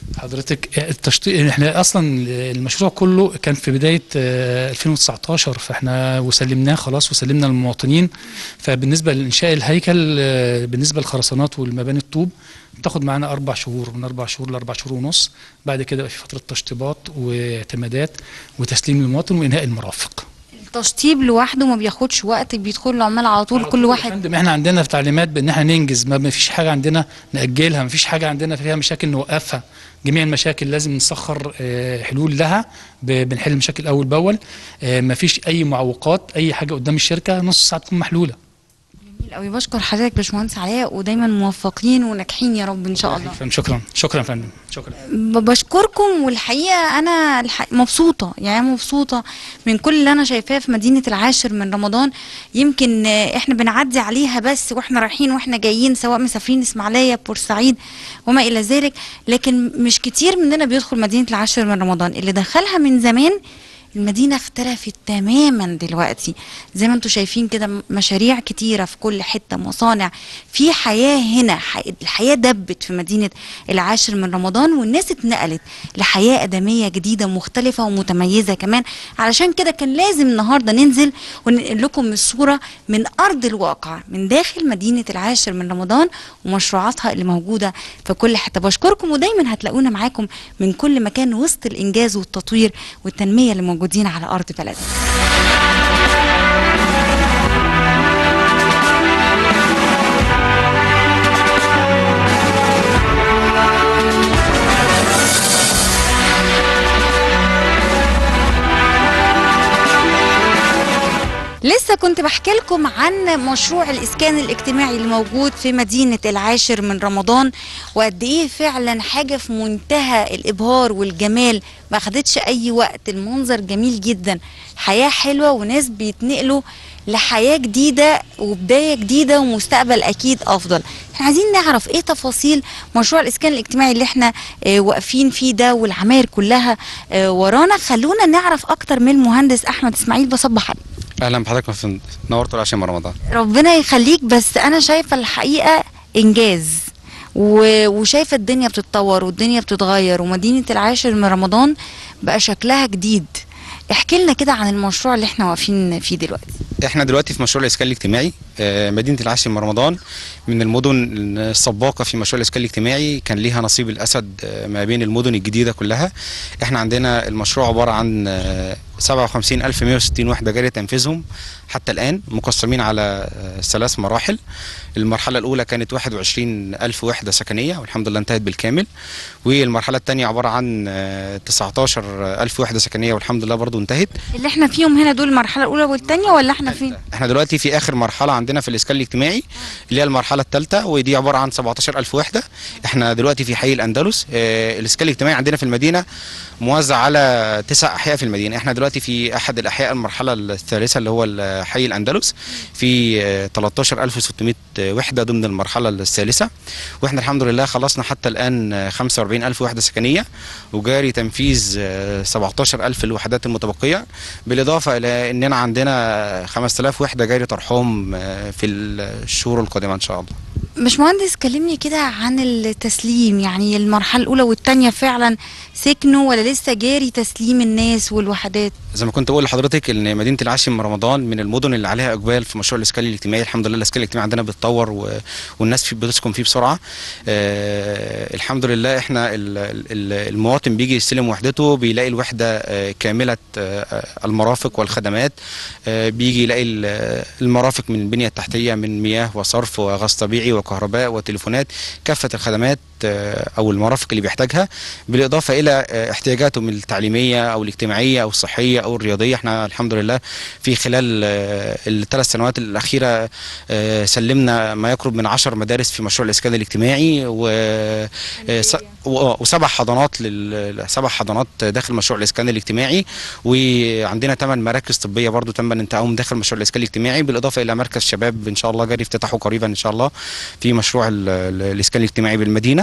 حضرتك التشطيب احنا اصلا المشروع كله كان في بدايه آه، 2019 فاحنا وسلمناه خلاص وسلمنا للمواطنين فبالنسبه لانشاء الهيكل آه، بالنسبه للخرسانات والمباني الطوب بتاخد معانا اربع شهور من اربع شهور لاربع شهور ونص بعد كده بقى في فتره تشطيبات واعتمادات وتسليم للمواطن وانهاء المرافق التشطيب لوحده ما بياخدش وقت بيدخل العمال على طول كل يا واحد فندم احنا عندنا في تعليمات بان احنا ننجز ما ما فيش حاجه عندنا ناجلها ما فيش حاجه عندنا فيها مشاكل نوقفها جميع المشاكل لازم نسخر آه، حلول لها ب- بنحل المشاكل اول باول آه، ما فيش اي معوقات اي حاجه قدام الشركه نص ساعه تكون محلوله جميل قوي بشكر حضرتك باشمهندس علاء ودايما موفقين وناجحين يا رب ان شاء الله فندم شكرا شكرا يا فندم شكرا ب- بشكركم والحقيقه انا الح... مبسوطه يعني مبسوطه من كل اللي انا شايفاه في مدينه العاشر من رمضان يمكن آه، احنا بنعدي عليها بس واحنا رايحين واحنا جايين سواء مسافرين اسماعيليه بورسعيد وما الى ذلك لكن مش كتير مننا بيدخل مدينه العاشر من رمضان اللي دخلها من زمان المدينة اختلفت تماما دلوقتي زي ما انتم شايفين كده م- مشاريع كتيرة في كل حتة مصانع في حياة هنا ح- الحياة دبت في مدينة العاشر من رمضان والناس اتنقلت لحياة أدمية جديدة مختلفة ومتميزة كمان علشان كده كان لازم النهاردة ننزل وننقل لكم الصورة من أرض الواقع من داخل مدينة العاشر من رمضان ومشروعاتها اللي موجودة في كل حتة بشكركم ودايما هتلاقونا معاكم من كل مكان وسط الإنجاز والتطوير والتنمية اللي موجودين على أرض بلدنا لسه كنت بحكي لكم عن مشروع الإسكان الاجتماعي اللي موجود في مدينة العاشر من رمضان وقد إيه فعلا حاجة في منتهى الإبهار والجمال ما أخدتش أي وقت المنظر جميل جدا حياة حلوة وناس بيتنقلوا لحياة جديدة وبداية جديدة ومستقبل أكيد أفضل احنا عايزين نعرف ايه تفاصيل مشروع الإسكان الاجتماعي اللي احنا اه واقفين فيه ده والعماير كلها اه ورانا خلونا نعرف أكتر من المهندس أحمد إسماعيل بصبح عليه اهلا بحضرتك يا فندم نورتوا العشاء من رمضان ربنا يخليك بس انا شايفه الحقيقه انجاز و- وشايفه الدنيا بتتطور والدنيا بتتغير ومدينه العاشر من رمضان بقى شكلها جديد احكي لنا كده عن المشروع اللي احنا واقفين فيه دلوقتي احنا دلوقتي في مشروع الاسكان الاجتماعي آه، مدينه العاشر من رمضان من المدن السباقه في مشروع الاسكان الاجتماعي كان ليها نصيب الاسد آه، ما بين المدن الجديده كلها احنا عندنا المشروع عباره عن آه، 57160 وحده جاري تنفيذهم حتى الان مقسمين على آه، ثلاث مراحل المرحله الاولى كانت 21000 وحده سكنيه والحمد لله انتهت بالكامل والمرحله الثانيه عباره عن آه، 19000 وحده سكنيه والحمد لله برضو انتهت اللي احنا فيهم هنا دول المرحله الاولى والثانيه ولا احنا فين احنا دلوقتي في اخر مرحله عندنا في الاسكان الاجتماعي اللي هي المرحله الثالثه ودي عباره عن 17000 وحده احنا دلوقتي في حي الاندلس اه الاسكان الاجتماعي عندنا في المدينه موزع على تسع احياء في المدينه احنا دلوقتي في احد الاحياء المرحله الثالثه اللي هو ال- حي الاندلس في اه 13600 وحده ضمن المرحله الثالثه واحنا الحمد لله خلصنا حتى الان اه 45000 وحده سكنيه وجاري تنفيذ اه 17000 الوحدات المتبقيه بالاضافه الى اننا عندنا 5000 وحده جاري طرحهم آه، في الشهور القادمه ان شاء الله باشمهندس كلمني كده عن التسليم يعني المرحله الاولى والثانيه فعلا سكنوا ولا لسه جاري تسليم الناس والوحدات زي ما كنت بقول لحضرتك ان مدينه العاشر من رمضان من المدن اللي عليها اقبال في مشروع الاسكان الاجتماعي الحمد لله الاسكان الاجتماعي عندنا بيتطور و... والناس فيه بتسكن فيه بسرعه آه الحمد لله احنا ال- ال- المواطن بيجي يستلم وحدته بيلاقي الوحده آه كامله آه المرافق والخدمات آه بيجي يلاقي ال- المرافق من البنيه التحتيه من مياه وصرف وغاز طبيعي وكهرباء وتليفونات كافه الخدمات آه، او المرافق اللي بيحتاجها بالاضافه الى آه، احتياجاته من التعليميه او الاجتماعيه او الصحيه او الرياضيه احنا الحمد لله في خلال آه، الثلاث سنوات الاخيره آه، سلمنا ما يقرب من 10 مدارس في مشروع الاسكان الاجتماعي و آه، س- و- وسبع حضانات لل- سبع حضانات داخل مشروع الاسكان الاجتماعي وعندنا ثمان مراكز طبيه برضو تم انتهائهم داخل مشروع الاسكان الاجتماعي بالاضافه الى مركز شباب ان شاء الله جاري افتتاحه قريبا ان شاء الله في مشروع ال- ال- الاسكان الاجتماعي بالمدينه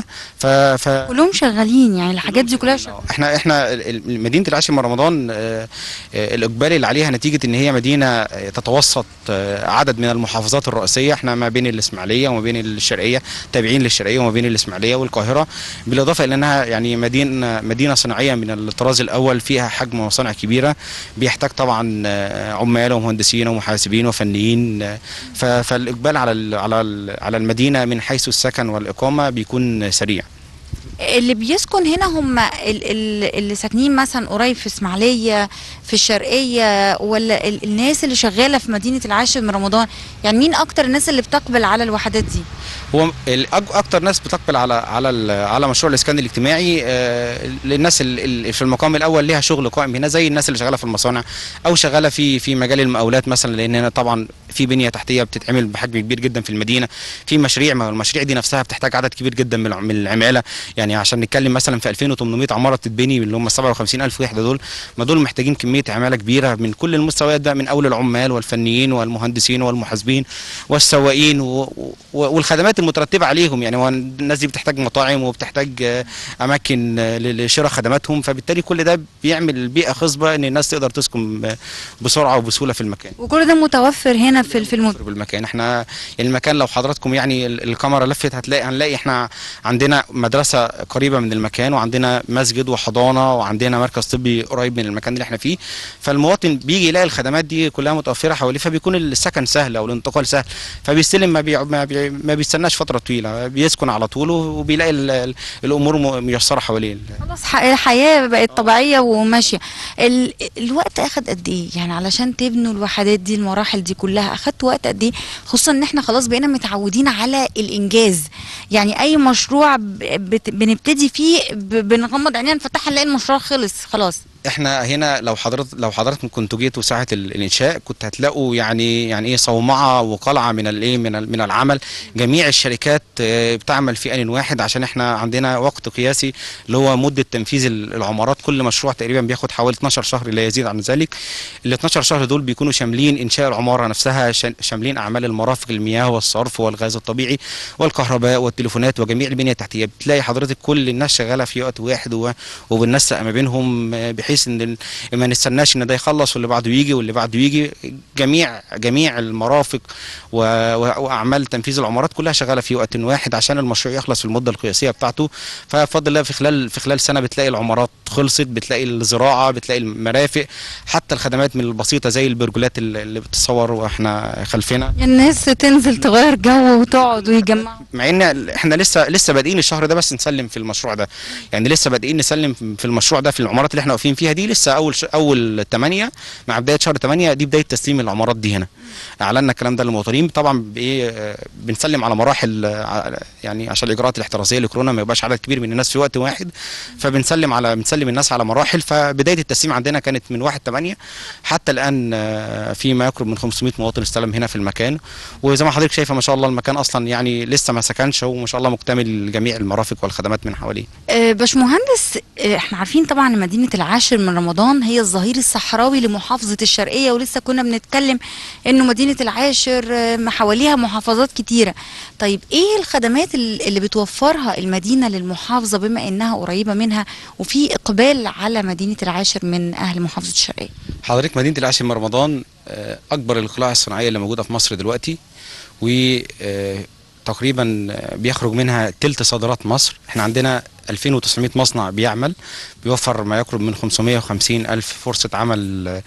ف, ف كلهم شغالين يعني الحاجات دي كلها شغالة. احنا احنا ال- ال- مدينه العاشر من رمضان آه، آه، الاقبال اللي عليها نتيجه ان هي مدينه آه، تتوسط آه، عدد من المحافظات الرئيسيه احنا ما بين الاسماعيليه وما بين الشرقيه تابعين للشرقيه وما بين الاسماعيليه والقاهره بالاضافه الى انها يعني مدينه مدينه صناعيه من الطراز الاول فيها حجم مصانع كبيره بيحتاج طبعا آه، عمال ومهندسين ومحاسبين وفنيين آه، ف- فالاقبال على ال- على ال- على المدينه من حيث السكن والاقامه بيكون سريع اللي بيسكن هنا هم ال- ال- اللي ساكنين مثلا قريب في اسماعيليه في الشرقيه ولا ال- الناس اللي شغاله في مدينه العاشر من رمضان يعني مين اكتر الناس اللي بتقبل على الوحدات دي هو الأج- اكتر ناس بتقبل على على ال- على مشروع الاسكان الاجتماعي آه، للناس اللي في المقام الاول ليها شغل قائم هنا زي الناس اللي شغاله في المصانع او شغاله في في مجال المقاولات مثلا لان هنا طبعا في بنيه تحتيه بتتعمل بحجم كبير جدا في المدينه في مشاريع ما هو المشاريع دي نفسها بتحتاج عدد كبير جدا من الع- من العماله يعني عشان نتكلم مثلا في 2800 عماره بتتبني اللي هم 57000 وحده دول ما دول محتاجين كميه عماله كبيره من كل المستويات ده من اول العمال والفنيين والمهندسين والمحاسبين والسواقين و... و... والخدمات المترتبه عليهم يعني هو الناس دي بتحتاج مطاعم وبتحتاج آه، اماكن آه، ل- لشراء خدماتهم فبالتالي كل ده بيعمل بيئه خصبه ان الناس تقدر تسكن آه، بسرعه وبسهوله في المكان وكل ده متوفر هنا في في المدن بالمكان احنا المكان لو حضراتكم يعني ال- الكاميرا لفت هتلاقي هنلاقي احنا عندنا مدرسه قريبه من المكان وعندنا مسجد وحضانه وعندنا مركز طبي قريب من المكان اللي احنا فيه فالمواطن بيجي يلاقي الخدمات دي كلها متوفره حواليه فبيكون السكن سهل او الانتقال سهل فبيستلم ما, بي... ما, بي... ما بيستناش فتره طويله بيسكن على طول وبيلاقي ال... ال- الامور م- ميسره حواليه خلاص ح- الحياه بقت طبيعيه وماشيه ال... الوقت اخد قد ايه يعني علشان تبنوا الوحدات دي المراحل دي كلها اخدت وقت قد ايه خصوصا ان احنا خلاص بقينا متعودين على الانجاز يعني اي مشروع ب... بت... بنبتدي فيه ب... بنغمض عينينا نفتحها نلاقي المشروع خلص خلاص احنا هنا لو حضرت لو حضراتكم كنتوا جيتوا ساعه ال- الانشاء كنت هتلاقوا يعني يعني ايه صومعه وقلعه من الايه من ال- من العمل جميع الشركات آه، بتعمل في ان واحد عشان احنا عندنا وقت قياسي اللي هو مده تنفيذ ال- العمارات كل مشروع تقريبا بياخد حوالي 12 شهر لا يزيد عن ذلك ال 12 شهر دول بيكونوا شاملين انشاء العماره نفسها شا- شاملين اعمال المرافق المياه والصرف والغاز الطبيعي والكهرباء والتليفونات وجميع البنيه التحتيه بتلاقي حضرتك كل الناس شغاله في وقت واحد و- وبننسق ما بينهم آه، بحيث ان ال- ما نستناش ان ده يخلص واللي بعده يجي واللي بعده يجي جميع جميع المرافق و... و... واعمال تنفيذ العمارات كلها شغاله في وقت واحد عشان المشروع يخلص في المده القياسيه بتاعته فبفضل الله في خلال في خلال سنه بتلاقي العمارات خلصت بتلاقي الزراعه بتلاقي المرافق حتى الخدمات من البسيطه زي البرجولات اللي اللي بتصور واحنا خلفنا الناس تنزل تغير جو وتقعد ويجمعوا مع ان احنا لسه لسه بادئين الشهر ده بس نسلم في المشروع ده يعني لسه بادئين نسلم في المشروع ده في العمارات اللي احنا واقفين فيها دي لسه اول ش... اول 8 مع بدايه شهر 8 دي بدايه تسليم العمارات دي هنا اعلنا الكلام ده للمواطنين طبعا بايه آه، بنسلم على مراحل آه، ع- يعني عشان الاجراءات الاحترازيه لكورونا ما يبقاش عدد كبير من الناس في وقت واحد فبنسلم على بنسلم الناس على مراحل فبدايه التسليم عندنا كانت من 1 8 حتى الان آه، في ما يقرب من 500 مواطن استلم هنا في المكان وزي ما حضرتك شايفه ما شاء الله المكان اصلا يعني لسه ما سكنش وما شاء الله مكتمل جميع المرافق والخدمات من حواليه آه، باشمهندس آه، احنا عارفين طبعا ان مدينه العاشر من رمضان هي الظهير الصحراوي لمحافظه الشرقيه ولسه كنا بنتكلم انه مدينه العاشر آه، حواليها محافظات كتيره طيب ايه الخدمات ال- اللي بتوفرها المدينه للمحافظه بما انها قريبه منها وفي اقبال على مدينه العاشر من اهل محافظه الشرقيه حضرتك مدينه العاشر من رمضان آه، اكبر القلاع الصناعيه اللي موجوده في مصر دلوقتي و آه، تقريبا آه، بيخرج منها تلت صادرات مصر احنا عندنا 2900 مصنع بيعمل بيوفر ما يقرب من 550 الف فرصه عمل آه،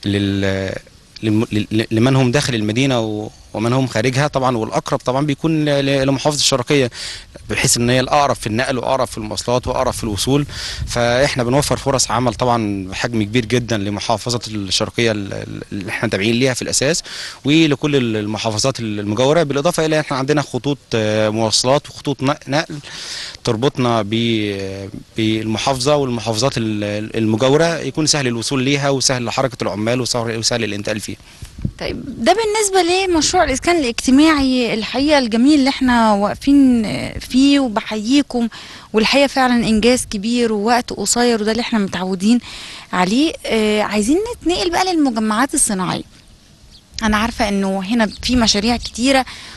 لل للم- لل- لمن هم داخل المدينه و- ومن هم خارجها طبعا والاقرب طبعا بيكون ل- ل- لمحافظه الشرقيه بحيث ان هي الاقرب في النقل واقرب في المواصلات واقرب في الوصول فاحنا بنوفر فرص عمل طبعا بحجم كبير جدا لمحافظه الشرقيه ال- ال- اللي احنا تابعين ليها في الاساس ولكل ال- المحافظات المجاوره بالاضافه الى احنا عندنا خطوط آه، مواصلات وخطوط نق- نقل تربطنا ب- بالمحافظه والمحافظات ال- المجاوره يكون سهل الوصول ليها وسهل حركه العمال وسهل وسهل الانتقال فيها طيب ده بالنسبه لمشروع الاسكان الاجتماعي الحقيقه الجميل اللي احنا واقفين آه، فيه وبحييكم والحقيقه فعلا انجاز كبير ووقت قصير وده اللي احنا متعودين عليه آه، عايزين نتنقل بقى للمجمعات الصناعيه انا عارفه انه هنا في مشاريع كتيره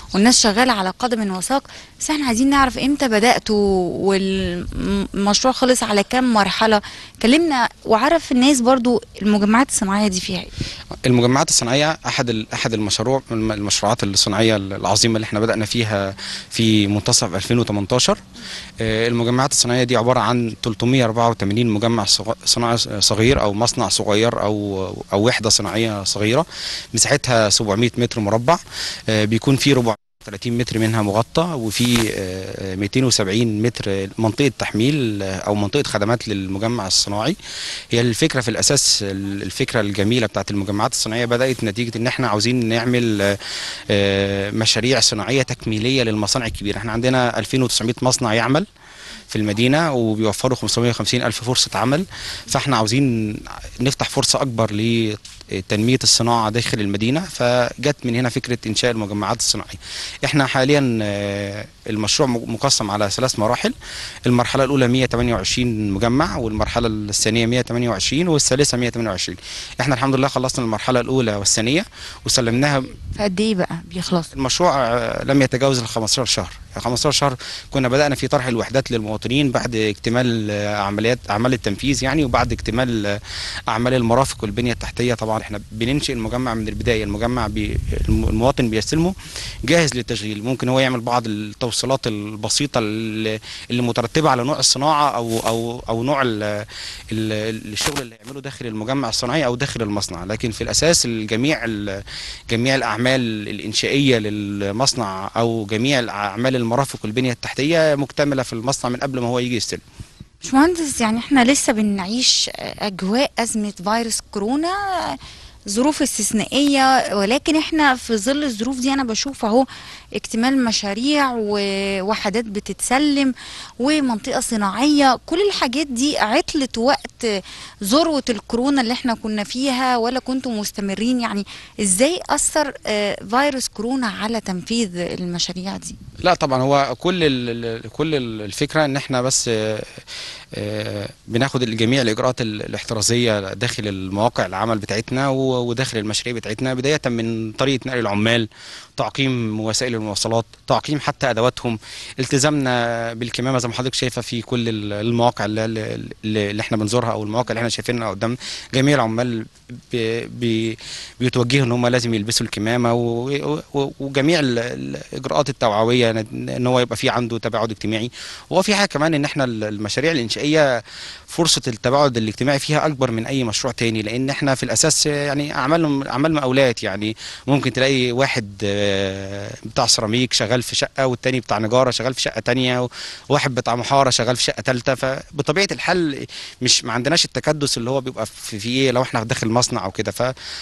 والناس شغاله على قدم وساق بس احنا عايزين نعرف امتى بداتوا والمشروع خلص على كام مرحله كلمنا وعرف الناس برضو المجمعات الصناعيه دي فيها ايه المجمعات الصناعيه احد ال- احد المشروع الم- المشروعات الصناعيه العظيمه اللي احنا بدانا فيها في منتصف 2018 آه، المجمعات الصناعيه دي عباره عن 384 مجمع صغ- صناعي صغير او مصنع صغير او او وحده صناعيه صغيره مساحتها 700 متر مربع آه، بيكون في ربع 30 متر منها مغطى وفي آه، 270 متر منطقه تحميل آه، او منطقه خدمات للمجمع الصناعي هي الفكره في الاساس الفكره الجميله بتاعت المجمعات الصناعيه بدات نتيجه ان احنا عاوزين نعمل آه، آه، مشاريع صناعيه تكميليه للمصانع الكبيره احنا عندنا 2900 مصنع يعمل في المدينه وبيوفروا 550 الف فرصه عمل فاحنا عاوزين نفتح فرصه اكبر لتنميه الصناعه داخل المدينه فجت من هنا فكره انشاء المجمعات الصناعيه احنا حاليا آه، المشروع مقسم على ثلاث مراحل المرحله الاولى 128 مجمع والمرحله الثانيه 128 والثالثه 128 احنا الحمد لله خلصنا المرحله الاولى والثانيه وسلمناها في قد ايه بقى بيخلص المشروع آه، لم يتجاوز ال 15 شهر 15 شهر كنا بدأنا في طرح الوحدات للمواطنين بعد اكتمال آه، عمليات أعمال التنفيذ يعني وبعد اكتمال آه، أعمال المرافق والبنية التحتية طبعا احنا بننشئ المجمع من البداية المجمع بي الم- المواطن بيستلمه جاهز للتشغيل ممكن هو يعمل بعض التوصيلات البسيطة اللي اللي مترتبة على نوع الصناعة أو أو أو نوع ال ال الشغل اللي يعمله داخل المجمع الصناعي أو داخل المصنع لكن في الأساس الجميع ال- جميع الأعمال الإنشائية للمصنع أو جميع الأعمال المرافق والبنية التحتية مكتملة في المصنع من قبل ما هو يجي يستلم باشمهندس يعني احنا لسه بنعيش اجواء ازمه فيروس كورونا ظروف استثنائيه ولكن احنا في ظل الظروف دي انا بشوف اهو اكتمال مشاريع ووحدات بتتسلم ومنطقه صناعيه كل الحاجات دي عطلت وقت ذروه الكورونا اللي احنا كنا فيها ولا كنتم مستمرين يعني ازاي اثر آه، فيروس كورونا على تنفيذ المشاريع دي لا طبعا هو كل ال- ال- كل ال- الفكره ان احنا بس آه، آه، بناخد جميع الاجراءات ال- الاحترازيه داخل المواقع العمل بتاعتنا و- وداخل المشاريع بتاعتنا بدايه من طريقه نقل العمال تعقيم وسائل المواصلات تعقيم حتى ادواتهم التزامنا بالكمامه زي ما حضرتك شايفه في كل ال- المواقع اللي, اللي اللي احنا بنزورها او المواقع اللي احنا شايفينها قدام جميع العمال بي بي بيتوجهوا ان هم لازم يلبسوا الكمامه و- و- وجميع ال- الاجراءات التوعويه ان إن هو يبقى في عنده تباعد اجتماعي وهو في حاجه كمان ان احنا ال- المشاريع الانشائيه فرصه التباعد الاجتماعي فيها اكبر من اي مشروع تاني لان احنا في الاساس يعني اعمال اعمال مقاولات يعني ممكن تلاقي واحد آه، بتاع سيراميك شغال في شقه والتاني بتاع نجاره شغال في شقه تانية وواحد بتاع محاره شغال في شقه ثالثه فبطبيعه الحال مش ما عندناش التكدس اللي هو بيبقى في, في ايه لو احنا داخل مصنع او كده ف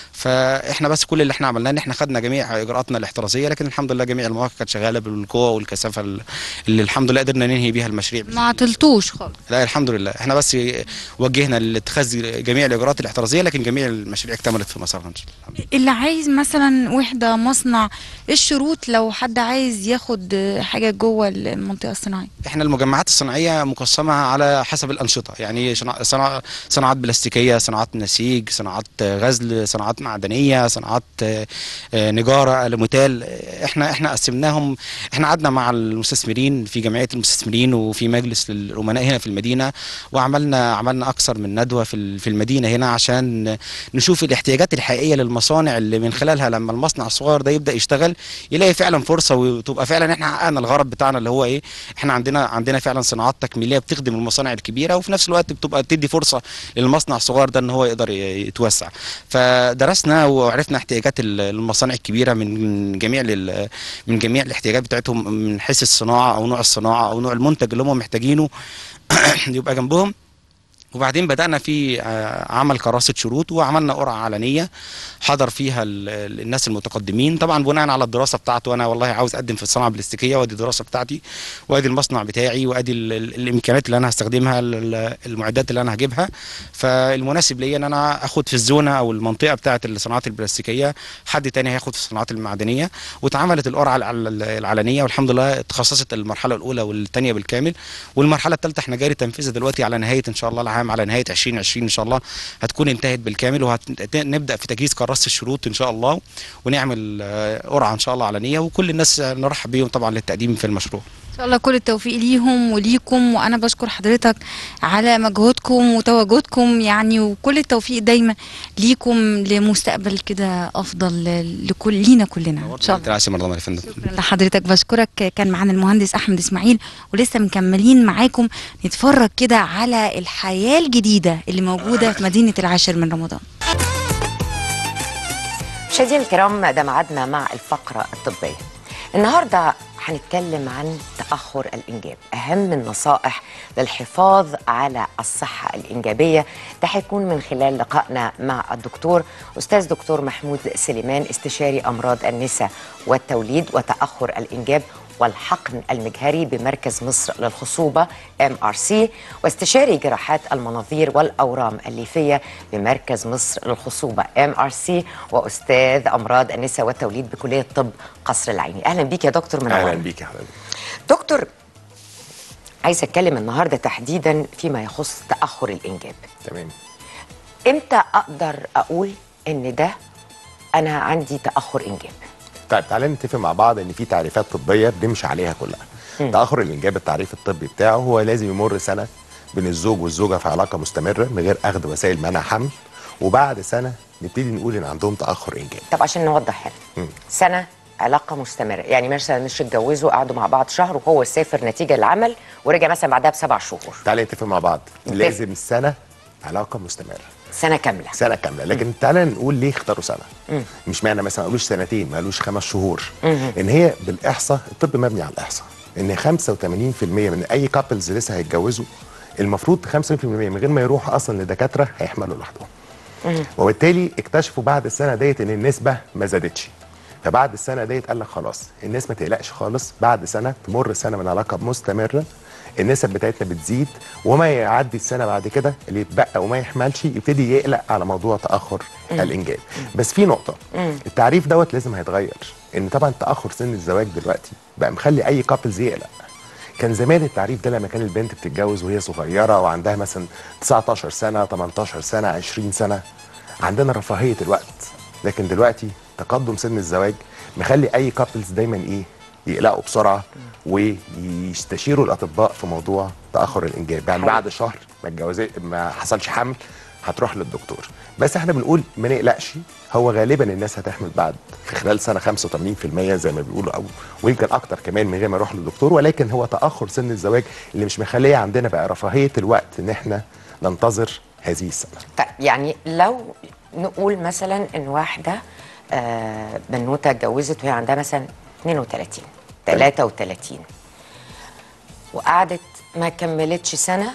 فاحنا بس كل اللي احنا عملناه ان احنا خدنا جميع اجراءاتنا الاحترازيه لكن الحمد لله جميع المواقع كانت شغاله بالقوه والكثافه اللي الحمد لله قدرنا ننهي بيها المشاريع ما عطلتوش خالص لا الحمد لله احنا بس وجهنا لاتخاذ جميع الاجراءات الاحترازيه لكن جميع المشاريع اكتملت في مسارها ان شاء الله اللي عايز مثلا وحده مصنع إيه الشروط لو حد عايز ياخد حاجه جوه المنطقه الصناعيه احنا المجمعات الصناعيه مقسمه على حسب الانشطه يعني صناع- صناع- صناعات بلاستيكيه صناعات نسيج صناعات غزل صناعات معدنيه صناعات آه، آه، نجاره الموتال احنا احنا قسمناهم احنا قعدنا مع المستثمرين في جمعيه المستثمرين وفي مجلس الامناء هنا في المدينه وعملنا عملنا اكثر من ندوه في ال- في المدينه هنا عشان نشوف الاحتياجات الحقيقيه للمصانع اللي من خلالها لما المصنع الصغير ده يبدا يشتغل يلاقي فعلا فرصه وتبقى فعلا احنا حققنا الغرض بتاعنا اللي هو ايه احنا عندنا عندنا فعلا صناعات تكميليه بتخدم المصانع الكبيره وفي نفس الوقت بتبقى تدي فرصه للمصنع الصغير ده ان هو يقدر ي- يتوسع فدرسنا وعرفنا احتياجات ال- المصانع الكبيره من جميع لل- من جميع الاحتياجات بتاعتهم من حيث الصناعه او نوع الصناعه او نوع المنتج اللي هم محتاجينه يبقى جنبهم وبعدين بدأنا في آه، عمل كراسة شروط وعملنا قرعة علنية حضر فيها ال- ال- الناس المتقدمين طبعا بناء على الدراسة بتاعته أنا والله عاوز أقدم في الصناعة البلاستيكية وأدي الدراسة بتاعتي وأدي المصنع بتاعي وأدي ال- ال- الإمكانيات اللي أنا هستخدمها ال- ال- المعدات اللي أنا هجيبها فالمناسب ليا إن أنا أخد في الزونة أو المنطقة بتاعة الصناعات البلاستيكية حد تاني هياخد في الصناعات المعدنية واتعملت القرعة الع- العلنية والحمد لله اتخصصت المرحلة الأولى والثانية بالكامل والمرحلة الثالثة احنا جاري تنفيذها دلوقتي على نهاية إن شاء الله العام العام على نهايه 2020 ان شاء الله هتكون انتهت بالكامل وهنبدا في تجهيز كراسه الشروط ان شاء الله ونعمل آه، قرعه ان شاء الله علنيه وكل الناس نرحب بيهم طبعا للتقديم في المشروع ان شاء الله كل التوفيق ليهم وليكم وانا بشكر حضرتك على مجهودكم وتواجدكم يعني وكل التوفيق دايما ليكم لمستقبل كده افضل لكل لينا كلنا ان شاء الله العاشر رمضان يا فندم شكرا لحضرتك بشكرك كان معانا المهندس احمد اسماعيل ولسه مكملين معاكم نتفرج كده على الحياه الجديده اللي موجوده في مدينه العاشر من رمضان مشاهدينا الكرام ده ميعادنا مع الفقرة الطبية النهاردة هنتكلم عن تأخر الإنجاب أهم النصائح للحفاظ على الصحة الإنجابية ده هيكون من خلال لقائنا مع الدكتور أستاذ دكتور محمود سليمان استشاري أمراض النساء والتوليد وتأخر الإنجاب والحقن المجهري بمركز مصر للخصوبة MRC واستشاري جراحات المناظير والأورام الليفية بمركز مصر للخصوبة MRC وأستاذ أمراض النساء والتوليد بكلية طب قصر العيني أهلا بيك يا دكتور منور اهلا بيك يا حضرتك دكتور عايزة أتكلم النهاردة تحديدا فيما يخص تأخر الإنجاب تمام إمتى أقدر أقول إن ده أنا عندي تأخر إنجاب طيب تعالى نتفق مع بعض ان في تعريفات طبيه بنمشي عليها كلها مم. تاخر الانجاب التعريف الطبي بتاعه هو لازم يمر سنه بين الزوج والزوجه في علاقه مستمره من غير اخذ وسائل منع حمل وبعد سنه نبتدي نقول ان عندهم تاخر انجاب طب عشان نوضح هنا مم. سنة علاقة مستمرة يعني مثلا مش اتجوزوا قعدوا مع بعض شهر وهو سافر نتيجة للعمل ورجع مثلا بعدها بسبع شهور تعالى نتفق مع بعض نتفق. لازم سنه علاقه مستمره سنة كاملة سنه كامله لكن تعالى نقول ليه اختاروا سنه مم. مش معنى مثلا ما قالوش سنتين ما قالوش خمس شهور مم. ان هي بالاحصاء الطب مبني على الاحصاء ان 85% من اي كابلز لسه هيتجوزوا المفروض 5% من غير ما يروحوا اصلا لدكاتره هيحملوا لوحدهم وبالتالي اكتشفوا بعد السنه ديت ان النسبه ما زادتش فبعد السنه ديت قال لك خلاص الناس ما تقلقش خالص بعد سنه تمر سنه من علاقه مستمره النسب بتاعتنا بتزيد وما يعدي السنه بعد كده اللي يتبقى وما يحملش يبتدي يقلق على موضوع تاخر الانجاب بس في نقطه التعريف دوت لازم هيتغير ان طبعا تاخر سن الزواج دلوقتي بقى مخلي اي كابلز يقلق كان زمان التعريف ده لما كان البنت بتتجوز وهي صغيره وعندها مثلا 19 سنه 18 سنه 20 سنه عندنا رفاهيه الوقت لكن دلوقتي تقدم سن الزواج مخلي اي كابلز دايما ايه يقلقوا بسرعه ويستشيروا الاطباء في موضوع تاخر الانجاب يعني حقيقي. بعد شهر ما اتجوزت ما حصلش حمل هتروح للدكتور بس احنا بنقول ما نقلقش هو غالبا الناس هتحمل بعد في خلال سنه 85% زي ما بيقولوا او ويمكن اكتر كمان من غير ما يروح للدكتور ولكن هو تاخر سن الزواج اللي مش مخليه عندنا بقى رفاهيه الوقت ان احنا ننتظر هذه السنه طيب يعني لو نقول مثلا ان واحدة آه بنوتة اتجوزت وهي عندها مثلا 32 33 وقعدت ما كملتش سنة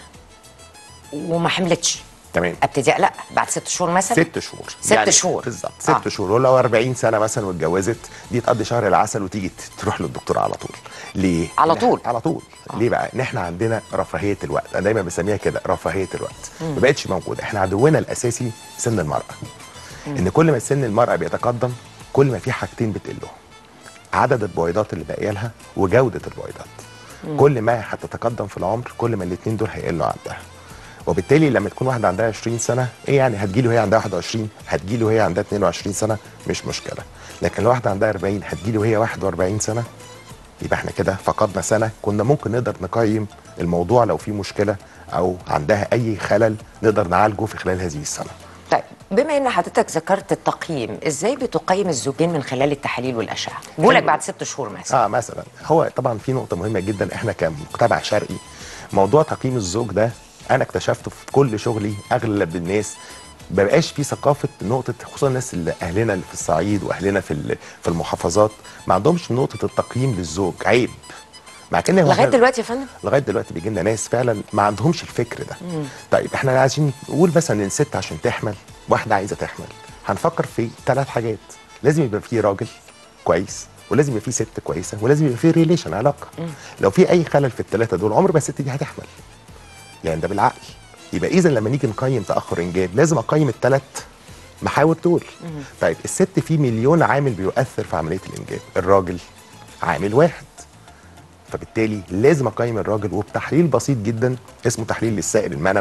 وما حملتش تمام ابتدي اقلق بعد ست شهور مثلا ست شهور ست شهور. بالظبط ست آه. آه. شهور ولو 40 سنه مثلا واتجوزت دي تقضي شهر العسل وتيجي ت- تروح للدكتور على طول ليه على إن- طول؟ على طول آه. ليه بقى ان احنا عندنا رفاهيه الوقت انا دايما بسميها كده رفاهيه الوقت ما بقتش موجوده احنا عدونا الاساسي سن المراه ان كل ما سن المراه بيتقدم كل ما في حاجتين بتقلهم عدد البويضات اللي باقيه لها وجوده البويضات كل ما هتتقدم في العمر كل ما الاثنين دول هيقلوا عندها وبالتالي لما تكون واحده عندها 20 سنه ايه يعني هتجيلي وهي عندها 21 هتجيلي وهي عندها 22 سنه مش مشكله لكن لو واحده عندها 40 هتجيلي وهي 41 سنه يبقى احنا كده فقدنا سنه كنا ممكن نقدر نقيم الموضوع لو في مشكله او عندها اي خلل نقدر نعالجه في خلال هذه السنه طيب بما ان حضرتك ذكرت التقييم ازاي بتقيم الزوجين من خلال التحاليل والاشعه بقولك بعد ست شهور مثلا اه مثلا هو طبعا في نقطه مهمه جدا احنا كمجتمع شرقي موضوع تقييم الزوج ده انا اكتشفته في كل شغلي اغلب الناس ما بقاش في ثقافه نقطه خصوصا الناس اللي اهلنا اللي في الصعيد واهلنا في ال- في المحافظات ما عندهمش نقطه التقييم للزوج عيب مع كان هو لغايه إحنا- دلوقتي يا فندم لغايه دلوقتي بيجي لنا ناس فعلا ما عندهمش الفكر ده طيب احنا عايزين نقول مثلا ان ست عشان تحمل واحده عايزه تحمل هنفكر في ثلاث حاجات لازم يبقى في راجل كويس ولازم يبقى في ست كويسه ولازم يبقى في ريليشن علاقه لو في اي خلل في الثلاثه دول عمر ما الست دي هتحمل يعني ده بالعقل يبقى اذا لما نيجي نقيم تاخر انجاب لازم اقيم الثلاث محاور دول طيب الست في مليون عامل بيؤثر في عمليه الانجاب الراجل عامل واحد فبالتالي لازم اقيم الراجل وبتحليل بسيط جدا اسمه تحليل للسائل المنوي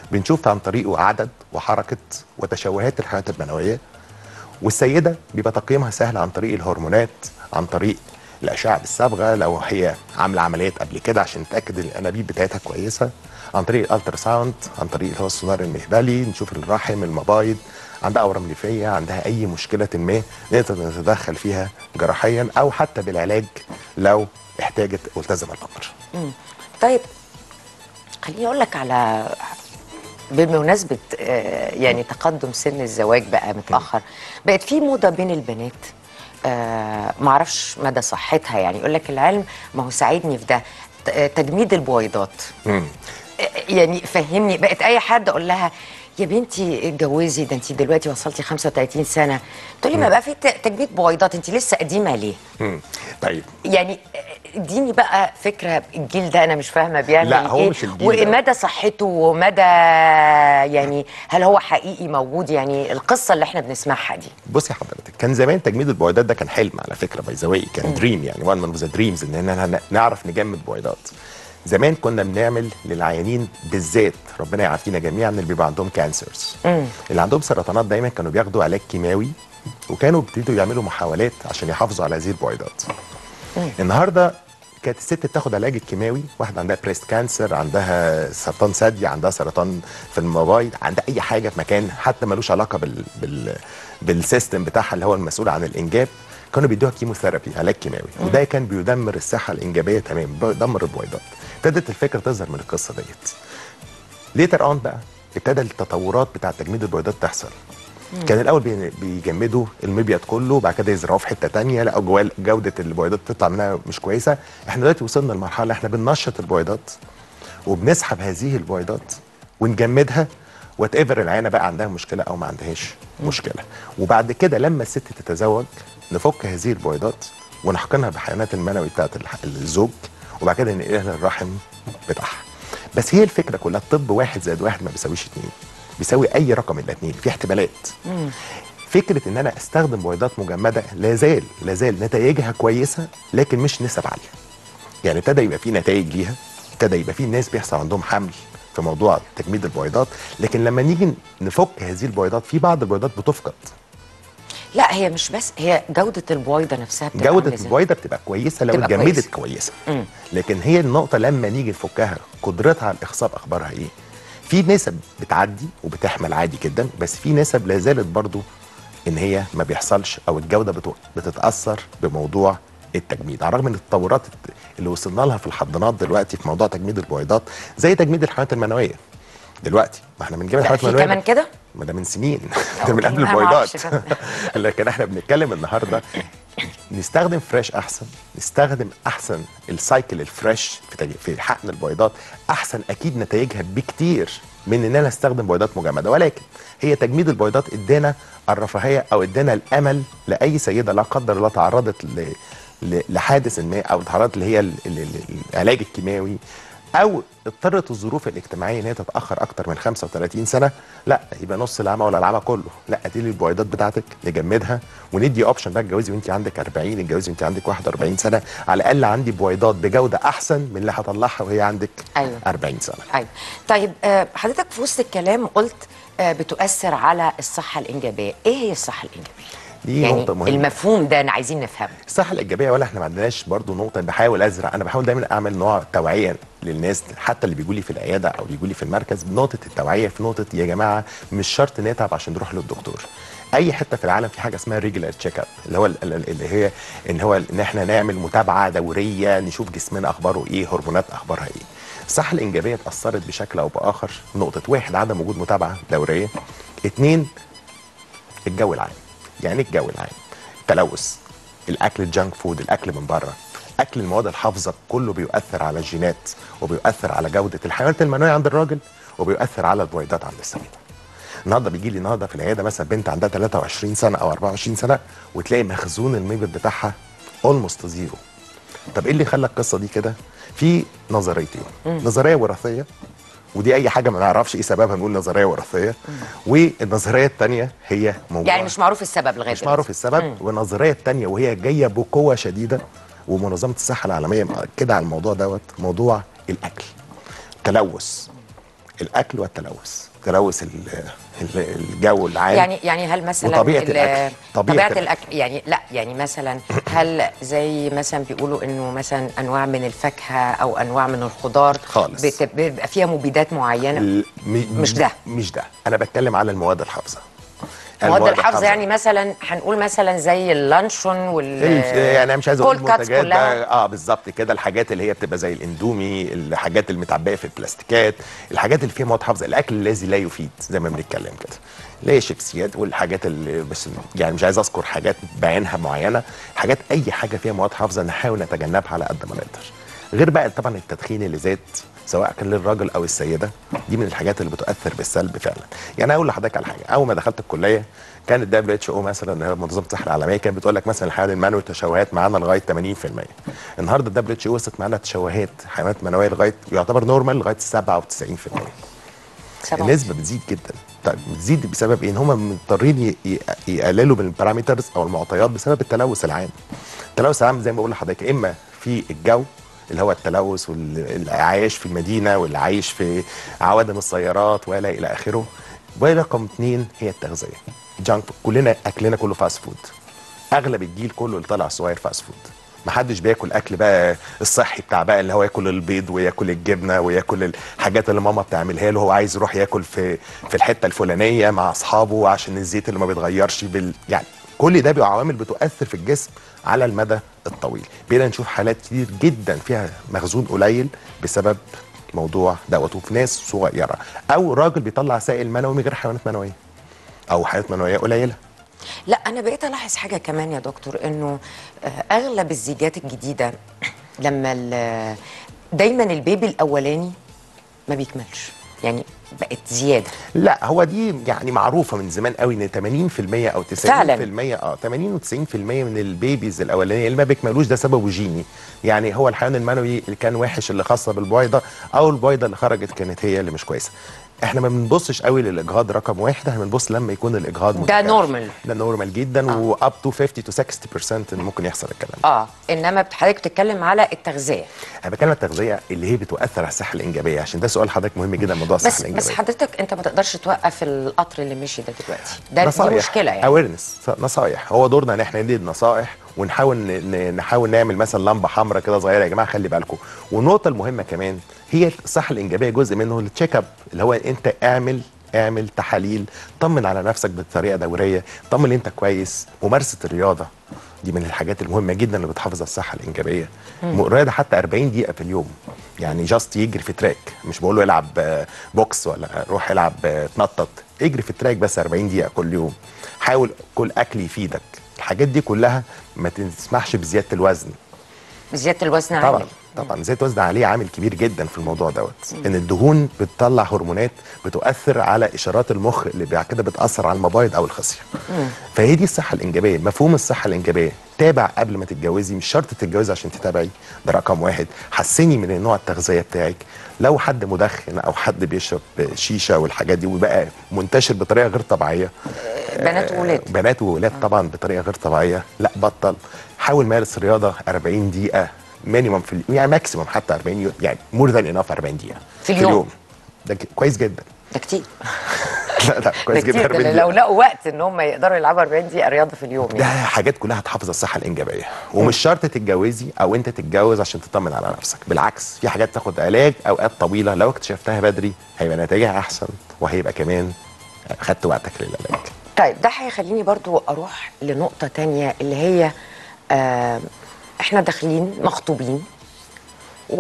بنشوف عن طريقه عدد وحركه وتشوهات الحيوانات المنويه والسيده بيبقى تقييمها سهل عن طريق الهرمونات عن طريق الاشعه بالصبغه لو هي عامله عمليات قبل كده عشان نتاكد ان الانابيب بتاعتها كويسه عن طريق الالترا ساوند عن طريق اللي هو السونار المهبلي نشوف الرحم المبايض عندها اورام ليفيه عندها اي مشكله ما نقدر نتدخل فيها جراحيا او حتى بالعلاج لو احتاجت والتزم الامر مم. طيب خليني اقول لك على بمناسبه آه، يعني تقدم سن الزواج بقى متاخر بقت في موضه بين البنات آه، معرفش مدى صحتها يعني يقول لك العلم ما هو ساعدني في ده ت- آه، تجميد البويضات مم. يعني فهمني بقت اي حد اقول لها يا بنتي اتجوزي ده انت دلوقتي وصلتي 35 سنه تقول لي ما بقى في ت- تجميد بويضات انت لسه قديمه ليه مم. طيب يعني اديني بقى فكره الجيل ده انا مش فاهمه بيعمل لا، هو ايه مش الجيل ده. ومدى صحته ومدى يعني هل هو حقيقي موجود يعني القصه اللي احنا بنسمعها دي بصي حضرتك كان زمان تجميد البويضات ده كان حلم على فكره باي ذا كان دريم يعني وان من ذا دريمز ان احنا نعرف نجمد بويضات زمان كنا بنعمل للعيانين بالذات ربنا يعافينا جميعا اللي بيبقى عندهم كانسرز اللي عندهم سرطانات دايما كانوا بياخدوا علاج كيماوي وكانوا بيبتدوا يعملوا محاولات عشان يحافظوا على هذه البويضات النهارده كانت الست بتاخد علاج الكيماوي واحده عندها بريست كانسر عندها سرطان ثدي عندها سرطان في المبايض عندها اي حاجه في مكان حتى ملوش علاقه بال بال بالسيستم بتاعها اللي هو المسؤول عن الانجاب كانوا بيدوها كيموثيرابي علاج كيماوي وده كان بيدمر الصحه الانجابيه تماما بيدمر البويضات ابتدت الفكره تظهر من القصه ديت ليتر اون بقى ابتدى التطورات بتاع تجميد البويضات تحصل كان الاول بي- بيجمدوا المبيض كله وبعد كده يزرعوه في حته تانية لقوا جوال- جوده البويضات تطلع منها مش كويسه احنا دلوقتي وصلنا لمرحله احنا بننشط البويضات وبنسحب هذه البويضات ونجمدها وات ايفر العينه بقى عندها مشكله او ما عندهاش مشكله وبعد كده لما الست تتزوج نفك هذه البويضات ونحقنها بحيوانات المنوي بتاعت الح- الزوج وبعد كده ننقلها للرحم بتاعها بس هي الفكره كلها الطب واحد زائد واحد ما بيساويش اتنين بيساوي اي رقم الا اتنين في احتمالات فكره ان انا استخدم بويضات مجمده لا زال لا زال نتائجها كويسه لكن مش نسب عاليه يعني ابتدى يبقى في نتائج ليها ابتدى يبقى في ناس بيحصل عندهم حمل في موضوع تجميد البويضات لكن لما نيجي نفك هذه البويضات في بعض البويضات بتفقد لا هي مش بس هي جوده البويضه نفسها بتبقى جوده عاملة إزاي؟ البويضه بتبقى كويسه لو تبقى اتجمدت كويسة. كويسه لكن هي النقطه لما نيجي نفكها قدرتها على الاخصاب اخبارها ايه في نسب بتعدي وبتحمل عادي جدا بس في نسب لا زالت برضو ان هي ما بيحصلش او الجوده بتو- بتتاثر بموضوع التجميد على الرغم من التطورات اللي وصلنا لها في الحضانات دلوقتي في موضوع تجميد البويضات زي تجميد الحيوانات المنويه دلوقتي ما احنا بنجيب لا، الحيوانات في المنويه كمان كده ما ده من سنين ده من قبل أنا ما البويضات أعرفش كده. لكن احنا بنتكلم النهارده نستخدم فريش احسن نستخدم احسن السايكل الفريش في تج- في حقن البويضات احسن اكيد نتائجها بكتير من ان انا استخدم بويضات مجمده ولكن هي تجميد البويضات ادانا الرفاهيه او ادانا الامل لاي سيده لا قدر الله تعرضت ل ل- لحادث ما او تعرضت اللي هي ال- ال- ال- العلاج الكيماوي او اضطرت الظروف الاجتماعيه ان هي تتاخر اكتر من 35 سنه لا يبقى نص العمى ولا العمى كله لا ادي لي البويضات بتاعتك نجمدها وندي اوبشن بقى اتجوزي وانت عندك 40 اتجوزي وانت عندك 41 سنه على الاقل عندي بويضات بجوده احسن من اللي هطلعها وهي عندك أيوة. 40 سنه ايوه طيب آه، حضرتك في وسط الكلام قلت آه، بتؤثر على الصحه الانجابيه ايه هي الصحه الانجابيه دي يعني نقطه مهمه المفهوم ده انا عايزين نفهمه الصحه الايجابيه ولا احنا ما عندناش برضو نقطه بحاول ازرع انا بحاول دايما اعمل نوع توعيه للناس حتى اللي بيجوا لي في العياده او بيجوا لي في المركز بنقطه التوعيه في نقطه يا جماعه مش شرط نتعب عشان نروح للدكتور اي حته في العالم في حاجه اسمها ريجولار تشيك اب اللي هو ال- ال- اللي هي ان هو ان احنا نعمل متابعه دوريه نشوف جسمنا اخباره ايه هرمونات اخبارها ايه الصحه الانجابيه اتاثرت بشكل او باخر نقطه واحد عدم وجود متابعه دوريه اتنين الجو العام يعني إيه الجو العام التلوث الاكل الجانك فود الاكل من بره اكل المواد الحافظه كله بيؤثر على الجينات وبيؤثر على جوده الحيوانات المنويه عند الراجل وبيؤثر على البويضات عند السيده النهارده بيجي لي النهارده في العياده مثلا بنت عندها 23 سنه او 24 سنه وتلاقي مخزون المبيض بتاعها اولموست زيرو طب ايه اللي خلى القصه دي كده في نظريتين نظريه وراثيه ودي اي حاجه ما نعرفش ايه سببها نقول نظريه وراثيه والنظريه الثانيه هي موضوع يعني مش معروف السبب لغايه مش معروف السبب والنظريه الثانيه وهي جايه بقوه شديده ومنظمه الصحه العالميه مأكده على الموضوع دوت موضوع الاكل تلوث الاكل والتلوث تلوث ال- ال- الجو العام يعني يعني هل مثلا وطبيعة ال- الأكل. طبيعة طبيعه الأكل. الاكل يعني لا يعني مثلا هل زي مثلا بيقولوا انه مثلا انواع من الفاكهه او انواع من الخضار خالص. بت- بيبقى فيها مبيدات معينه ال- م- مش ده. مش ده انا بتكلم على المواد الحافظه مواد الحافظه يعني مثلا هنقول مثلا زي اللانشون وال الف- يعني انا مش عايز اقول كول كاتس منتجات كلها. بقى اه بالظبط كده الحاجات اللي هي بتبقى زي الاندومي الحاجات المتعبيه في البلاستيكات الحاجات اللي فيها مواد حافظه الاكل الذي لا يفيد زي ما بنتكلم كده اللي هي شيبسيات والحاجات اللي بس يعني مش عايز اذكر حاجات بعينها معينه حاجات اي حاجه فيها مواد حافظه نحاول نتجنبها على قد ما نقدر غير بقى طبعا التدخين اللي زاد سواء كان للراجل او السيده دي من الحاجات اللي بتؤثر بالسلب فعلا يعني اقول لحضرتك على حاجه اول ما دخلت الكليه كان الدبليو اتش او مثلا اللي هي منظمه الصحه العالميه كانت بتقول لك مثلا الحيوان المنوي تشوهات معانا لغايه 80% النهارده الدبليو اتش او وصلت معانا تشوهات حيوانات منويه لغايه يعتبر نورمال لغايه 97% سبعة. النسبه بتزيد جدا طيب بتزيد بسبب ايه؟ ان هم مضطرين ي- ي- يقللوا من البارامترز او المعطيات بسبب التلوث العام. التلوث العام زي ما بقول لحضرتك اما في الجو اللي هو التلوث واللي عايش في المدينه واللي عايش في عوادم السيارات ولا الى اخره. ورقم اثنين هي التغذيه. جانك كلنا اكلنا كله فاست فود. اغلب الجيل كله اللي طالع صغير فاست فود. محدش بياكل اكل بقى الصحي بتاع بقى اللي هو ياكل البيض وياكل الجبنه وياكل الحاجات اللي ماما بتعملها له هو عايز يروح ياكل في في الحته الفلانيه مع اصحابه عشان الزيت اللي ما بيتغيرش بال يعني كل ده بيبقى عوامل بتؤثر في الجسم على المدى الطويل بقينا نشوف حالات كتير جدا فيها مخزون قليل بسبب موضوع دوت وفي ناس صغيره او راجل بيطلع سائل منوي من غير حيوانات منويه او حيوانات منويه قليله لا انا بقيت الاحظ حاجه كمان يا دكتور انه آه، اغلب الزيجات الجديده لما ال- دايما البيبي الاولاني ما بيكملش يعني بقت زياده لا هو دي يعني معروفه من زمان قوي ان 80% او 90% فعلاً. اه 80 و90% من البيبيز الاولانيه اللي ما بيكملوش ده سببه جيني يعني هو الحيوان المنوي اللي كان وحش اللي خاصه بالبويضه او البويضه اللي خرجت كانت هي اللي مش كويسه احنا ما بنبصش قوي للاجهاض رقم واحد احنا بنبص لما يكون الاجهاض ده متكرر. نورمال. ده نورمال جدا آه. واب تو 50 تو 60% ان ممكن يحصل الكلام ده اه انما بت- حضرتك بتتكلم على التغذيه انا بتكلم عن التغذيه اللي هي بتؤثر على الصحه الانجابيه عشان ده سؤال حضرتك مهم جدا موضوع الصحه بس الانجابيه بس حضرتك انت ما تقدرش توقف القطر اللي مشي ده دلوقتي ده دي مشكله يعني اويرنس نصايح هو دورنا ان احنا ندي نصائح ونحاول ن- ن- نحاول نعمل مثلا لمبه حمراء كده صغيره يا جماعه خلي بالكم والنقطه المهمه كمان هي الصحه الانجابيه جزء منه التشيك اب اللي هو انت اعمل اعمل تحاليل طمن على نفسك بطريقه دوريه طمن ان انت كويس ممارسه الرياضه دي من الحاجات المهمه جدا اللي بتحافظ على الصحه الانجابيه مم. الرياضه حتى 40 دقيقه في اليوم يعني جاست يجري في تراك مش بقول له العب آه، بوكس ولا روح العب آه، تنطط اجري في التراك بس 40 دقيقه كل يوم حاول كل اكل يفيدك الحاجات دي كلها ما تسمحش بزياده الوزن زياده الوزن طبعا عامل طبعا زياده الوزن عليه عامل كبير جدا في الموضوع دوت ان الدهون بتطلع هرمونات بتؤثر على اشارات المخ اللي بعد كده بتاثر على المبايض او الخصيه فهي دي الصحه الانجابيه مفهوم الصحه الانجابيه تابع قبل ما تتجوزي مش شرط تتجوزي عشان تتابعي ده رقم واحد حسني من نوع التغذيه بتاعك لو حد مدخن او حد بيشرب شيشه والحاجات دي وبقى منتشر بطريقه غير طبيعيه بنات وولاد بنات وولاد طبعا بطريقه غير طبيعيه لا بطل حاول مارس رياضه 40 دقيقه مينيمم في اليوم يعني ماكسيمم حتى 40 يو- يعني مور ذان انف 40 دقيقه في اليوم. ده ك- كويس جدا ده كتير لا لا كويس ده جدا كتير 40 ده دقيقه لو لقوا وقت ان هم يقدروا يلعبوا 40 دقيقه رياضه في اليوم ده يعني حاجات كلها هتحافظ على الصحه الانجابيه ومش شرط تتجوزي او انت تتجوز عشان تطمن على نفسك بالعكس في حاجات تاخد علاج اوقات طويله لو اكتشفتها بدري هيبقى نتائجها احسن وهيبقى كمان خدت وقتك للعلاج طيب ده هيخليني برضو اروح لنقطه تانية اللي هي آه احنا داخلين مخطوبين و...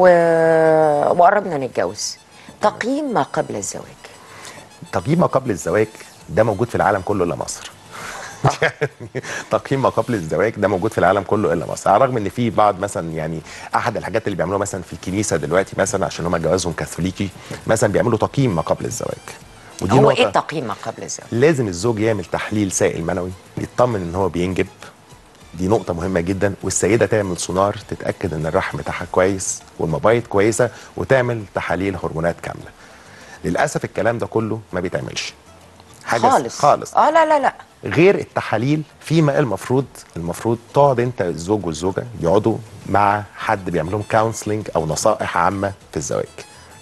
وقربنا نتجوز تقييم ما قبل الزواج تقييم ما قبل الزواج ده موجود في العالم كله الا مصر يعني تقييم ما قبل الزواج ده موجود في العالم كله الا مصر على الرغم ان في بعض مثلا يعني احد الحاجات اللي بيعملوها مثلا في الكنيسه دلوقتي مثلا عشان هم جوازهم كاثوليكي مثلا بيعملوا تقييم ما قبل الزواج ودي هو نقطه ايه التقييم ما قبل الزواج لازم الزوج يعمل تحليل سائل منوي يطمن ان هو بينجب دي نقطة مهمة جدا والسيدة تعمل سونار تتأكد ان الرحم بتاعها كويس والمبايض كويسة وتعمل تحاليل هرمونات كاملة للأسف الكلام ده كله ما بيتعملش خالص خالص اه لا لا لا غير التحاليل فيما المفروض المفروض تقعد انت الزوج والزوجه يقعدوا مع حد بيعمل لهم كونسلنج او نصائح عامه في الزواج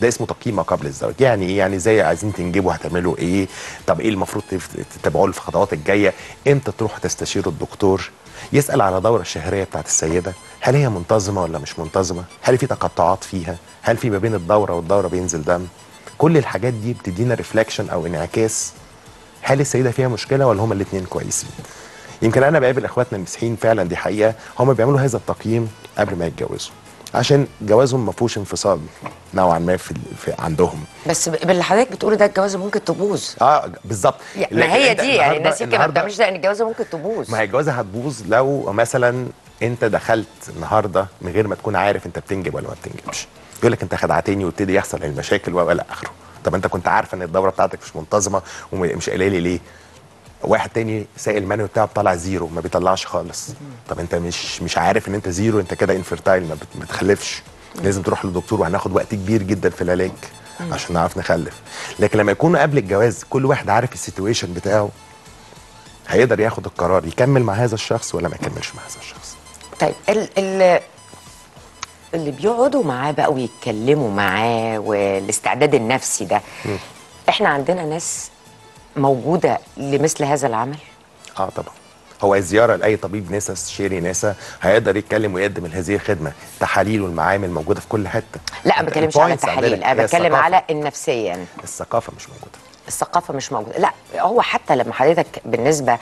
ده اسمه تقييم ما قبل الزواج يعني ايه يعني زي عايزين تنجبوا هتعملوا ايه طب ايه المفروض تف- تتابعوه في الخطوات الجايه امتى تروحوا تستشيروا الدكتور يسال على الدوره الشهريه بتاعت السيده هل هي منتظمه ولا مش منتظمه هل في تقطعات فيها هل في ما بين الدوره والدوره بينزل دم كل الحاجات دي بتدينا ريفلكشن او انعكاس هل السيده فيها مشكله ولا هما الاثنين كويسين يمكن انا بقابل اخواتنا المسيحيين فعلا دي حقيقه هم بيعملوا هذا التقييم قبل ما يتجوزوا عشان جوازهم ما فيهوش انفصال نوعا ما في, في عندهم بس ب- باللي حضرتك بتقوله ده الجوازه ممكن تبوظ اه بالظبط يعني لكن ما هي أنت دي يعني النهاردة- الناس يمكن ما النهاردة- بتعملش ده ان الجوازه ممكن تبوظ ما هي الجوازه هتبوظ لو مثلا انت دخلت النهارده من غير ما تكون عارف انت بتنجب ولا ما بتنجبش يقول لك انت خدعتني وابتدي يحصل المشاكل والى اخره طب انت كنت عارف ان الدوره بتاعتك مش منتظمه ومش قايله لي ليه واحد تاني سائل المانيو بتاعه طالع زيرو ما بيطلعش خالص طب انت مش مش عارف ان انت زيرو انت كده انفرتايل ما بت- ما بتخلفش لازم تروح للدكتور وهناخد وقت كبير جدا في العلاج عشان نعرف نخلف لكن لما يكونوا قبل الجواز كل واحد عارف السيتويشن بتاعه هيقدر ياخد القرار يكمل مع هذا الشخص ولا ما يكملش مع هذا الشخص طيب ال ال اللي بيقعدوا معاه بقى ويتكلموا معاه والاستعداد النفسي ده احنا عندنا ناس موجوده لمثل هذا العمل اه طبعا هو الزياره لاي طبيب نسا استشاري نسا هيقدر يتكلم ويقدم هذه الخدمه تحاليل والمعامل موجوده في كل حته لا ما بتكلمش على البوينتس عندنا التحاليل انا هي بتكلم الثقافة. على النفسيا الثقافه مش موجوده الثقافه مش موجوده لا هو حتى لما حضرتك بالنسبه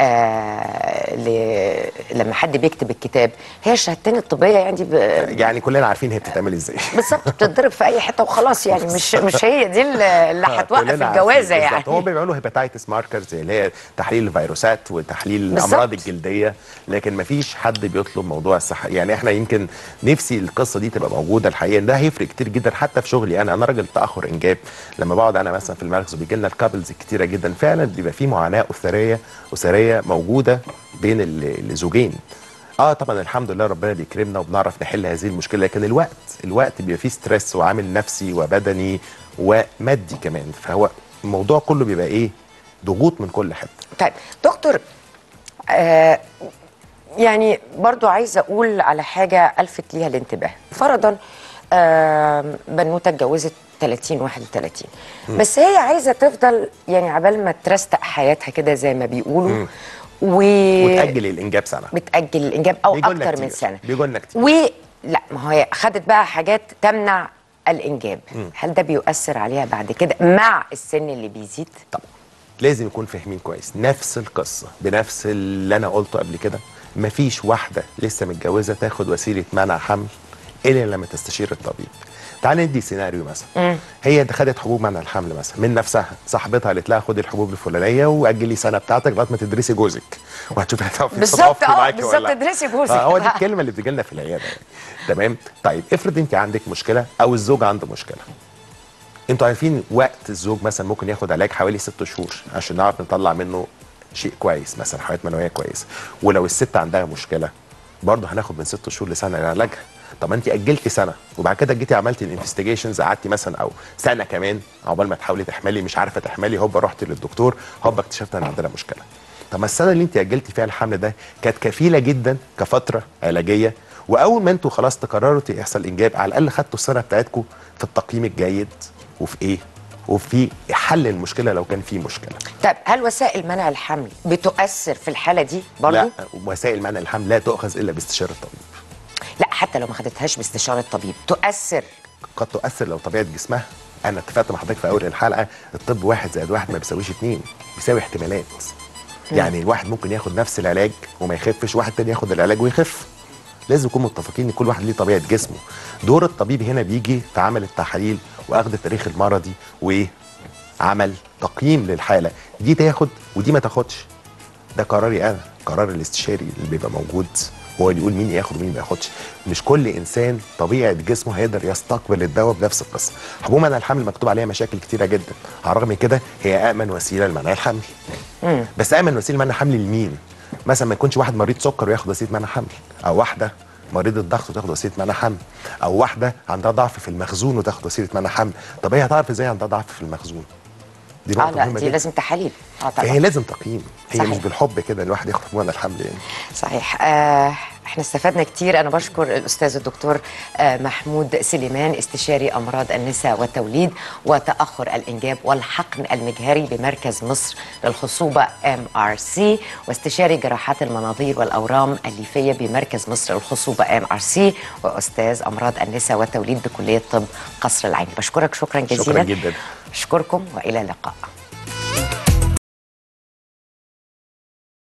آه ل... لما حد بيكتب الكتاب هي الشهادتين الطبيه يعني ب... يعني كلنا عارفين هي بتتعمل ازاي بالظبط بتتضرب في اي حته وخلاص يعني مش مش هي دي اللي اللي هتوقف كلنا الجوازه عارفين يعني بالظبط. هو بيعملوا هيباتايتس ماركرز اللي هي تحليل الفيروسات وتحليل بالظبط. الامراض الجلديه لكن ما فيش حد بيطلب موضوع الصحه يعني احنا يمكن نفسي القصه دي تبقى موجوده الحقيقه ده هيفرق كتير جدا حتى في شغلي انا انا راجل تاخر انجاب لما بقعد انا مثلا في المركز وبيجي لنا الكابلز كتيره جدا فعلا بيبقى في معاناه اسريه اسريه موجوده بين ال- الزوجين اه طبعا الحمد لله ربنا بيكرمنا وبنعرف نحل هذه المشكله لكن الوقت الوقت بيبقى فيه ستريس وعامل نفسي وبدني ومادي كمان فهو الموضوع كله بيبقى ايه ضغوط من كل حته طيب دكتور آه يعني برضو عايزه اقول على حاجه الفت ليها الانتباه فرضا آه بنوته اتجوزت 30 31 بس هي عايزه تفضل يعني عبال ما ترستق حياتها كده زي ما بيقولوا و وتاجل الانجاب سنه بتاجل الانجاب او بيجولنا اكتر من كتير. سنه بيجولنا كتير و لا ما هي خدت بقى حاجات تمنع الانجاب هل ده بيؤثر عليها بعد كده مع السن اللي بيزيد طبعا لازم يكون فاهمين كويس نفس القصه بنفس اللي انا قلته قبل كده مفيش واحده لسه متجوزه تاخد وسيله منع حمل الا لما تستشير الطبيب تعال ندي سيناريو مثلا هي خدت حبوب منع الحمل مثلا من نفسها صاحبتها قالت لها خدي الحبوب الفلانيه واجلي سنه بتاعتك لغايه ما تدرسي جوزك وهتشوفي هتعرفي بالظبط، تتوافقي اه، معاكي بالظبط، ولا لا. ادرسي جوزك. آه، هو دي الكلمه اللي بتجي لنا في العياده يعني تمام طيب افرض انت عندك مشكله او الزوج عنده مشكله انتوا عارفين وقت الزوج مثلا ممكن ياخد علاج حوالي ست شهور عشان نعرف نطلع منه شيء كويس مثلا حياه منويه كويسه ولو الست عندها مشكله برضه هناخد من ست شهور لسنه لعلاجها طب ما انت اجلتي سنه وبعد كده جيتي عملتي الانفستيجيشنز قعدتي مثلا او سنه كمان عقبال ما تحاولي تحملي مش عارفه تحملي هوبا رحتي للدكتور هوبا اكتشفت ان عندنا مشكله طب ما السنه اللي انت اجلتي فيها الحمل ده كانت كفيله جدا كفتره علاجيه واول ما انتوا خلاص تقرروا يحصل انجاب على الاقل خدتوا السنه بتاعتكم في التقييم الجيد وفي ايه وفي حل المشكله لو كان في مشكله طيب هل وسائل منع الحمل بتؤثر في الحاله دي برضو لا وسائل منع الحمل لا تؤخذ الا باستشاره الطبيب لا حتى لو ما خدتهاش باستشاره طبيب تؤثر قد تؤثر لو طبيعه جسمها انا اتفقت مع حضرتك في اول الحلقه الطب واحد زائد واحد ما بيساويش اتنين بيساوي احتمالات يعني الواحد ممكن ياخد نفس العلاج وما يخفش واحد تاني ياخد العلاج ويخف لازم نكون متفقين ان كل واحد ليه طبيعه جسمه دور الطبيب هنا بيجي في عمل التحاليل واخذ التاريخ المرضي وايه عمل تقييم للحاله دي تاخد ودي ما تاخدش ده قراري انا قرار الاستشاري اللي بيبقى موجود هو اللي يقول مين ياخد ومين ما ياخدش مش كل انسان طبيعه جسمه هيقدر يستقبل الدواء بنفس القصه حبوب منع الحمل مكتوب عليها مشاكل كتيره جدا على الرغم من كده هي امن وسيله لمنع الحمل بس امن وسيله منع حمل لمين مثلا ما يكونش واحد مريض سكر وياخد وسيله منع حمل او واحده مريضة ضغط وتاخد وسيله منع حمل او واحده عندها ضعف في المخزون وتاخد وسيله منع حمل طب هي هتعرف ازاي عندها ضعف في المخزون دي اه نقطه لا مهمه دي جدا لازم تحاليل اه فهي طبعا لازم تقييم هي صحيح. مش بالحب كده الواحد ياخد حبوب منع الحمل يعني صحيح آه احنا استفدنا كتير انا بشكر الاستاذ الدكتور آه، محمود سليمان استشاري امراض النساء والتوليد وتاخر الانجاب والحقن المجهري بمركز مصر للخصوبه ام ار سي واستشاري جراحات المناظير والاورام الليفيه بمركز مصر للخصوبه ام ار سي واستاذ امراض النساء والتوليد بكليه طب قصر العيني بشكرك شكرا جزيلا شكرا جدا اشكركم والى اللقاء